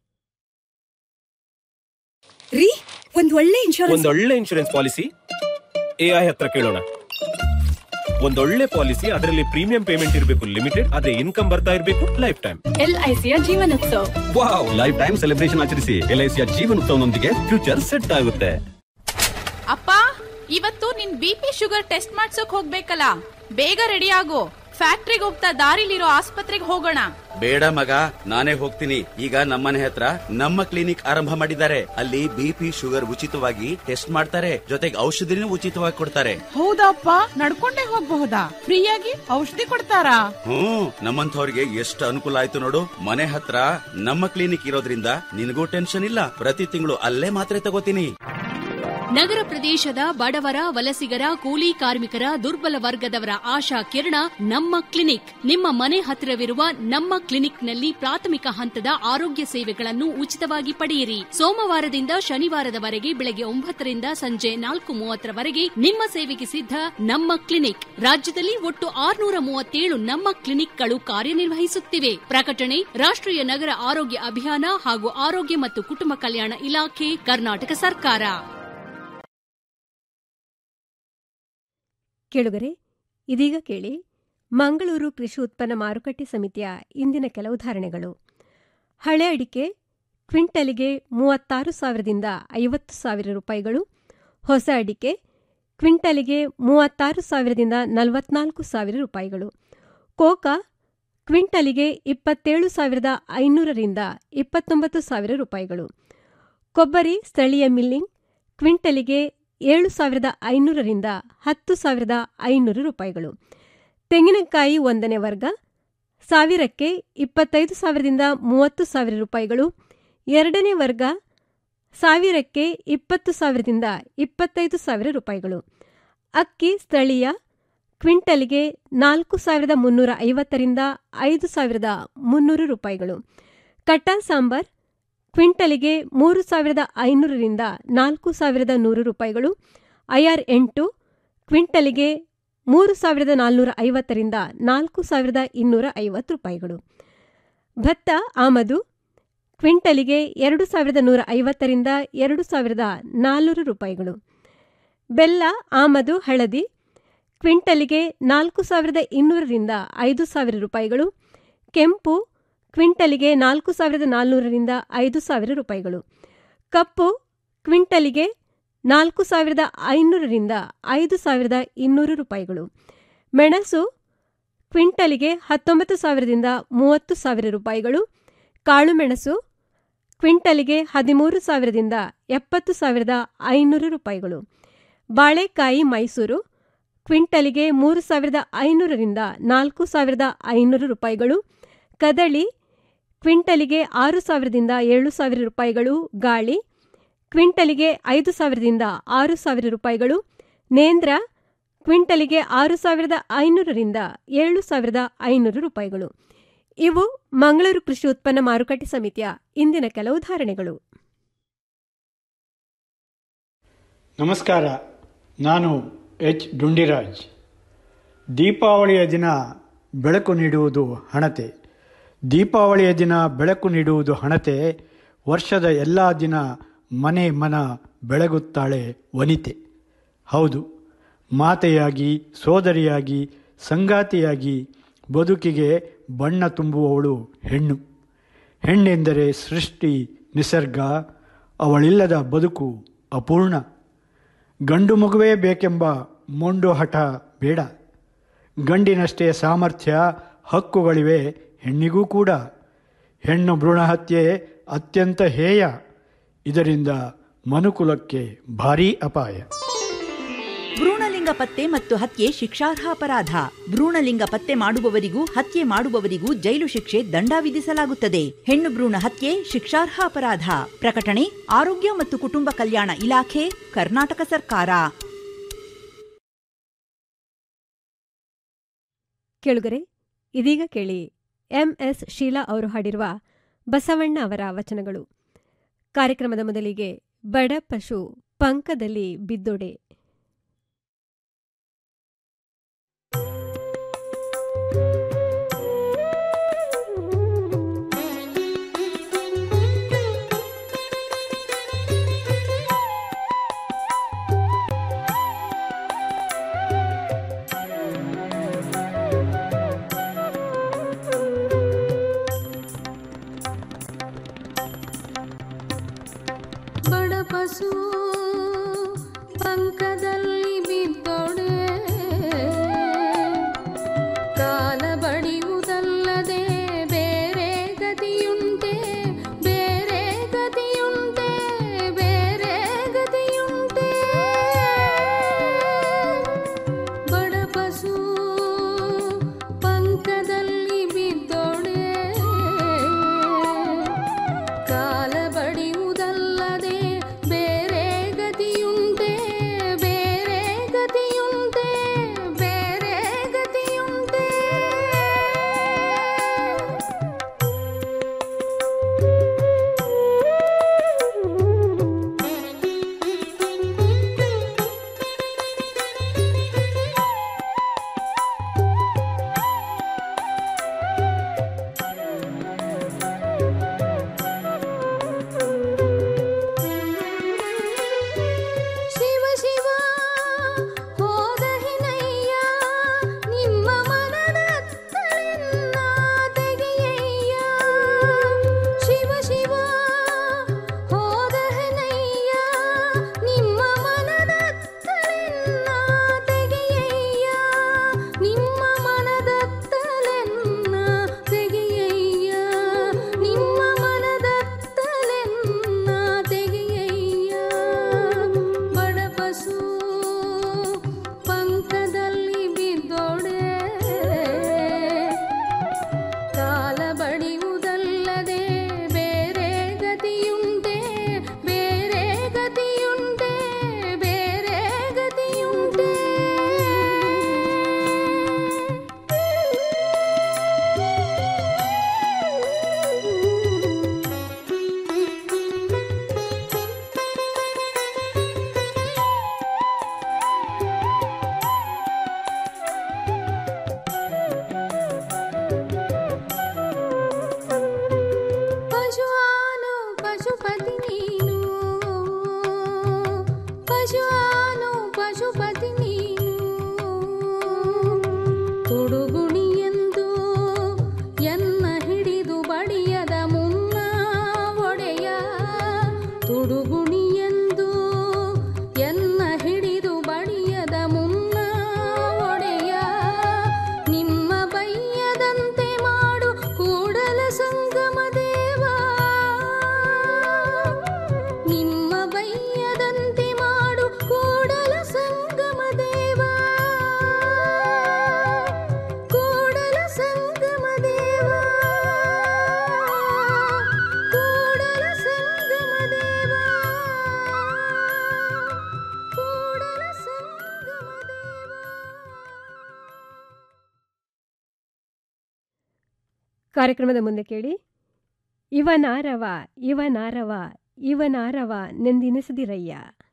ರೀ ಒಂದ್ ಒಳ್ಳೆ ಇನ್ಶೂರೆನ್ಸ್ ಒಂದೊಳ್ಳೆ ಇನ್ಶೂರೆನ್ಸ್ ಪಾಲಿಸಿ ಎಐ ಹತ್ರ ಕೇಳೋಣ ಒಂದೊಳ್ಳೆ ಪಾಲಿಸಿ ಅದರಲ್ಲಿ ಪ್ರೀಮಿಯಂ ಪೇಮೆಂಟ್ ಇರಬೇಕು ಲಿಮಿಟೆಡ್ ಅದೇ ಇನ್ಕಮ್ ಬರ್ತಾ ಇರಬೇಕು ಲೈಫ್ ಟೈಮ್ ಎಲ್ಐಸಿಯ ಜೀವನೋತ್ಸವ ವಾವ್ ಲೈಫ್ ಟೈಮ್ ಸೆಲೆಬ್ರೇಷನ್ ಆಚರಿಸಿ ಎಲ್ಐಸಿಯ ಜೀವನೋತ್ಸವನೊಂದಿಗೆ ಫ್ಯೂಚರ್ ಸೆಟ್ ಆಗುತ್ತೆ ಅಪ್ಪ ಇವತ್ತು ನಿನ್ ಬಿ ಪಿ ಶುಗರ್ ಟೆಸ್ಟ್ ಮಾಡ್ಸೋಕ್ ಹೋಗ್ಬೇಕಲ್ಲ ಬೇಗ ರೆಡಿ ಆಗು ಫ್ಯಾಕ್ಟ್ರಿಗೆ ಹೋಗ್ತಾ ದಾರಿಲಿರೋ ಆಸ್ಪತ್ರೆಗೆ ಹೋಗೋಣ ಬೇಡ ಮಗ ನಾನೇ ಹೋಗ್ತೀನಿ ಈಗ ನಮ್ಮನೆ ಹತ್ರ ನಮ್ಮ ಕ್ಲಿನಿಕ್ ಆರಂಭ ಮಾಡಿದ್ದಾರೆ ಅಲ್ಲಿ ಬಿಪಿ ಶುಗರ್ ಉಚಿತವಾಗಿ ಟೆಸ್ಟ್ ಮಾಡ್ತಾರೆ ಜೊತೆಗೆ ಔಷಧಿನೂ ಉಚಿತವಾಗಿ ಕೊಡ್ತಾರೆ ಹೌದಪ್ಪ ನಡ್ಕೊಂಡೇ ಹೋಗ್ಬಹುದಾ ಫ್ರೀಯಾಗಿ ಔಷಧಿ ಕೊಡ್ತಾರಾ ಹ್ಮ್ ನಮ್ಮಂಥವ್ರಿಗೆ ಎಷ್ಟು ಅನುಕೂಲ ಆಯ್ತು ನೋಡು ಮನೆ ಹತ್ರ ನಮ್ಮ ಕ್ಲಿನಿಕ್ ಇರೋದ್ರಿಂದ ನಿನಗೂ ಟೆನ್ಷನ್ ಇಲ್ಲ ಪ್ರತಿ ತಿಂಗಳು ಅಲ್ಲೇ ಮಾತ್ರೆ ತಗೋತೀನಿ ನಗರ ಪ್ರದೇಶದ ಬಡವರ ವಲಸಿಗರ ಕೂಲಿ ಕಾರ್ಮಿಕರ ದುರ್ಬಲ ವರ್ಗದವರ ಆಶಾ ಕಿರಣ ನಮ್ಮ ಕ್ಲಿನಿಕ್ ನಿಮ್ಮ ಮನೆ ಹತ್ತಿರವಿರುವ ನಮ್ಮ ಕ್ಲಿನಿಕ್ನಲ್ಲಿ ಪ್ರಾಥಮಿಕ ಹಂತದ ಆರೋಗ್ಯ ಸೇವೆಗಳನ್ನು ಉಚಿತವಾಗಿ ಪಡೆಯಿರಿ ಸೋಮವಾರದಿಂದ ಶನಿವಾರದವರೆಗೆ ಬೆಳಗ್ಗೆ ಒಂಬತ್ತರಿಂದ ಸಂಜೆ ನಾಲ್ಕು ಮೂವತ್ತರವರೆಗೆ ನಿಮ್ಮ ಸೇವೆಗೆ ಸಿದ್ಧ ನಮ್ಮ ಕ್ಲಿನಿಕ್ ರಾಜ್ಯದಲ್ಲಿ ಒಟ್ಟು ಆರುನೂರ ಮೂವತ್ತೇಳು ನಮ್ಮ ಕ್ಲಿನಿಕ್ಗಳು ಕಾರ್ಯನಿರ್ವಹಿಸುತ್ತಿವೆ ಪ್ರಕಟಣೆ ರಾಷ್ಟ್ರೀಯ ನಗರ ಆರೋಗ್ಯ ಅಭಿಯಾನ ಹಾಗೂ ಆರೋಗ್ಯ ಮತ್ತು ಕುಟುಂಬ ಕಲ್ಯಾಣ ಇಲಾಖೆ ಕರ್ನಾಟಕ ಸರ್ಕಾರ ಕೇಳುಗರೆ ಇದೀಗ ಕೇಳಿ ಮಂಗಳೂರು ಕೃಷಿ ಉತ್ಪನ್ನ ಮಾರುಕಟ್ಟೆ ಸಮಿತಿಯ ಇಂದಿನ ಕೆಲವು ಧಾರಣೆಗಳು ಹಳೆ ಅಡಿಕೆ ಕ್ವಿಂಟಲಿಗೆ ಮೂವತ್ತಾರು ಸಾವಿರದಿಂದ ಐವತ್ತು ಸಾವಿರ ರೂಪಾಯಿಗಳು ಹೊಸ ಅಡಿಕೆ ಕ್ವಿಂಟಲಿಗೆ ಮೂವತ್ತಾರು ಸಾವಿರದಿಂದ ನಲವತ್ನಾಲ್ಕು ಸಾವಿರ ರೂಪಾಯಿಗಳು ಕೋಕಾ ಕ್ವಿಂಟಲಿಗೆ ಇಪ್ಪತ್ತೇಳು ಸಾವಿರದ ಐನೂರರಿಂದ ಇಪ್ಪತ್ತೊಂಬತ್ತು ಸಾವಿರ ರೂಪಾಯಿಗಳು ಕೊಬ್ಬರಿ ಸ್ಥಳೀಯ ಮಿಲ್ಲಿಂಗ್ ಕ್ವಿಂಟಲಿಗೆ ಏಳು ಸಾವಿರದ ಐನೂರರಿಂದ ಹತ್ತು ಸಾವಿರದ ಐನೂರು ರೂಪಾಯಿಗಳು ತೆಂಗಿನಕಾಯಿ ಒಂದನೇ ವರ್ಗ ಸಾವಿರಕ್ಕೆ ಇಪ್ಪತ್ತೈದು ಸಾವಿರದಿಂದ ಮೂವತ್ತು ಸಾವಿರ ರೂಪಾಯಿಗಳು ಎರಡನೇ ವರ್ಗ ಸಾವಿರಕ್ಕೆ ಇಪ್ಪತ್ತು ಸಾವಿರದಿಂದ ಇಪ್ಪತ್ತೈದು ಸಾವಿರ ರೂಪಾಯಿಗಳು ಅಕ್ಕಿ ಸ್ಥಳೀಯ ಕ್ವಿಂಟಲಿಗೆ ನಾಲ್ಕು ಸಾವಿರದ ಮುನ್ನೂರ ಐವತ್ತರಿಂದ ಐದು ಸಾವಿರದ ಮುನ್ನೂರು ರೂಪಾಯಿಗಳು ಕಟ್ಟಾ ಸಾಂಬಾರ್ ಕ್ವಿಂಟಲಿಗೆ ಮೂರು ಸಾವಿರದ ಐನೂರರಿಂದ ನಾಲ್ಕು ಸಾವಿರದ ನೂರು ರೂಪಾಯಿಗಳು ಐಆರ್ ಎಂಟು ಕ್ವಿಂಟಲಿಗೆ ಮೂರು ಸಾವಿರದ ನಾಲ್ನೂರ ಐವತ್ತರಿಂದ ನಾಲ್ಕು ಸಾವಿರದ ಇನ್ನೂರ ಐವತ್ತು ರೂಪಾಯಿಗಳು ಭತ್ತ ಆಮದು ಕ್ವಿಂಟಲಿಗೆ ಎರಡು ಸಾವಿರದ ನೂರ ಐವತ್ತರಿಂದ ಎರಡು ಸಾವಿರದ ನಾಲ್ನೂರು ರೂಪಾಯಿಗಳು ಬೆಲ್ಲ ಆಮದು ಹಳದಿ ಕ್ವಿಂಟಲಿಗೆ ನಾಲ್ಕು ಸಾವಿರದ ಇನ್ನೂರರಿಂದ ಐದು ಸಾವಿರ ರೂಪಾಯಿಗಳು ಕೆಂಪು ಕ್ವಿಂಟಲಿಗೆ ನಾಲ್ಕು ಸಾವಿರದ ನಾಲ್ನೂರರಿಂದ ಐದು ಸಾವಿರ ರೂಪಾಯಿಗಳು ಕಪ್ಪು ಕ್ವಿಂಟಲಿಗೆ ನಾಲ್ಕು ಸಾವಿರದ ಐನೂರರಿಂದ ಐದು ಸಾವಿರದ ಇನ್ನೂರು ರೂಪಾಯಿಗಳು ಮೆಣಸು ಕ್ವಿಂಟಲಿಗೆ ಹತ್ತೊಂಬತ್ತು ಸಾವಿರದಿಂದ ಮೂವತ್ತು ಸಾವಿರ ರೂಪಾಯಿಗಳು ಕಾಳುಮೆಣಸು ಕ್ವಿಂಟಲಿಗೆ ಹದಿಮೂರು ಸಾವಿರದಿಂದ ಎಪ್ಪತ್ತು ಸಾವಿರದ ಐನೂರು ರೂಪಾಯಿಗಳು ಬಾಳೆಕಾಯಿ ಮೈಸೂರು ಕ್ವಿಂಟಲಿಗೆ ಮೂರು ಸಾವಿರದ ಐನೂರರಿಂದ ನಾಲ್ಕು ಸಾವಿರದ ಐನೂರು ರೂಪಾಯಿಗಳು ಕದಳಿ ಕ್ವಿಂಟಲಿಗೆ ಆರು ಸಾವಿರದಿಂದ ಏಳು ಸಾವಿರ ರೂಪಾಯಿಗಳು ಗಾಳಿ ಕ್ವಿಂಟಲಿಗೆ ಐದು ಸಾವಿರದಿಂದ ಆರು ಸಾವಿರ ರೂಪಾಯಿಗಳು ನೇಂದ್ರ ಕ್ವಿಂಟಲಿಗೆ ಆರು ಸಾವಿರದ ಐನೂರರಿಂದ ಏಳು ಸಾವಿರದ ಐನೂರು ರೂಪಾಯಿಗಳು ಇವು ಮಂಗಳೂರು ಕೃಷಿ ಉತ್ಪನ್ನ ಮಾರುಕಟ್ಟೆ ಸಮಿತಿಯ ಇಂದಿನ ಕೆಲವು ಧಾರಣೆಗಳು ನಮಸ್ಕಾರ ನಾನು ಎಚ್ ಡುಂಡಿರಾಜ್ ದೀಪಾವಳಿಯ ದಿನ ಬೆಳಕು ನೀಡುವುದು ಹಣತೆ ದೀಪಾವಳಿಯ ದಿನ ಬೆಳಕು ನೀಡುವುದು ಹಣತೆ ವರ್ಷದ ಎಲ್ಲ ದಿನ ಮನೆ ಮನ ಬೆಳಗುತ್ತಾಳೆ ವನಿತೆ ಹೌದು ಮಾತೆಯಾಗಿ ಸೋದರಿಯಾಗಿ ಸಂಗಾತಿಯಾಗಿ ಬದುಕಿಗೆ ಬಣ್ಣ ತುಂಬುವವಳು ಹೆಣ್ಣು ಹೆಣ್ಣೆಂದರೆ ಸೃಷ್ಟಿ ನಿಸರ್ಗ ಅವಳಿಲ್ಲದ ಬದುಕು ಅಪೂರ್ಣ ಗಂಡು ಮಗುವೇ ಬೇಕೆಂಬ ಮೊಂಡು ಹಠ ಬೇಡ ಗಂಡಿನಷ್ಟೇ ಸಾಮರ್ಥ್ಯ ಹಕ್ಕುಗಳಿವೆ ಹೆಣ್ಣಿಗೂ ಕೂಡ ಹೆಣ್ಣು ಭ್ರೂಣ ಹತ್ಯೆ ಅತ್ಯಂತ ಹೇಯ ಇದರಿಂದ ಮನುಕುಲಕ್ಕೆ ಭಾರೀ ಅಪಾಯ ಭ್ರೂಣಲಿಂಗ ಪತ್ತೆ ಮತ್ತು ಹತ್ಯೆ ಶಿಕ್ಷಾರ್ಹ ಅಪರಾಧ ಭ್ರೂಣಲಿಂಗ ಪತ್ತೆ ಮಾಡುವವರಿಗೂ ಹತ್ಯೆ ಮಾಡುವವರಿಗೂ ಜೈಲು ಶಿಕ್ಷೆ ದಂಡ ವಿಧಿಸಲಾಗುತ್ತದೆ ಹೆಣ್ಣು ಭ್ರೂಣ ಹತ್ಯೆ ಶಿಕ್ಷಾರ್ಹ ಅಪರಾಧ ಪ್ರಕಟಣೆ ಆರೋಗ್ಯ ಮತ್ತು ಕುಟುಂಬ ಕಲ್ಯಾಣ ಇಲಾಖೆ ಕರ್ನಾಟಕ ಸರ್ಕಾರ ಕೇಳುಗರೆ ಇದೀಗ ಕೇಳಿ ಎಂಎಸ್ ಶೀಲಾ ಅವರು ಹಾಡಿರುವ ಬಸವಣ್ಣ ಅವರ ವಚನಗಳು ಕಾರ್ಯಕ್ರಮದ ಮೊದಲಿಗೆ ಬಡ ಪಶು ಪಂಕದಲ್ಲಿ ಬಿದ್ದೊಡೆ ಬಡಪಸು ಪಂಕದಲ್ಲಿ ಬಿದ್ದೊಡೆ ಕಾಲ ಬಡಿಯುವುದಲ್ಲದೆ ಬೇರೆ ಗತಿಯುಂಟೆ ಬೇರೆ ಗತಿಯುಂಟೆ ಬೇರೆ ಗತಿಯುಂಟೆ ಬಡಪಸು ಪಂಕದಲ್ಲಿ ಬಿದ್ದೊಡೆ ಕಾಲ ಬಡಿಯುವುದಲ್ಲದೆ ಬೇರೆ ಗತಿಯುಂಟೆ ಬೇರೆ ಗತಿಯುಂಟೆ ಬೇರೆ ಗತಿಯುಂಟೆ ಶಿವ ಶಿವ ಹೋದ ಹಿನಯ್ಯ ನಿಮ್ಮ ಮನದತ್ತಲೆನ್ನ ತೆಗೆಯಯ್ಯ ಶಿವ ಶಿವ ಹೋದ ಹಿನಯ್ಯ ನಿಮ್ಮ ಮನದತ್ತಲೆನ್ನ ತೆಗೆಯಯ್ಯ ನಿಮ್ಮ ಮನದತ್ತಲೆನ್ನ ತೆಗೆಯಯ್ಯ ನಿಮ್ಮ ಮನದತ್ತಲೆನ್ನ ತೆಗೆಯಯ್ಯ ಬಡಪಸು ಪಂಕದಲ್ಲಿ ಬಿದ್ದೊಡೆ ಕಾಲ ಬಡಿಯುವುದಲ್ಲದೆ ಬೇರೆ ಗತಿಯುಂಟೆ ಬೇರೆ ಗತಿಯುಂಟೆ ಬೇರೆ ಗತಿಯುಂಟೆ ಪಶು ಆನು ಪಶುಪತಿ ನೀನು ಪಶು ಆನು ಪಶುಪತಿ ನೀನು ತುಡುಗುಣಿ ಎಂದು ಎನ್ನ ಹಿಡಿದು ಬಡಿಯದ ಮುನ್ನ ಒಡೆಯ ತುಡುಗುಣಿ ಎಂದು ಎನ್ನ ಹಿಡಿದು ಬಡಿಯದ ಮುನ್ನ ಒಡೆಯ ನಿಮ್ಮ ಬೈಯದಂತೆ ಮಾಡು ಕೂಡಲ ಸಂಗಮ ದೇವ ನಿಮ್ಮ ಬೈಯದಂತೆ ಮಾಡು ಕೂಡಲ ಸಂಗಮ ದೇವ ಕಾರ್ಯಕ್ರಮದ ಮುಂದೆ ಕೇಳಿ ಇವನಾರವ ಇವನಾರವ ಇವನಾರವ ನೆಂದಿನಿಸದಿರಯ್ಯ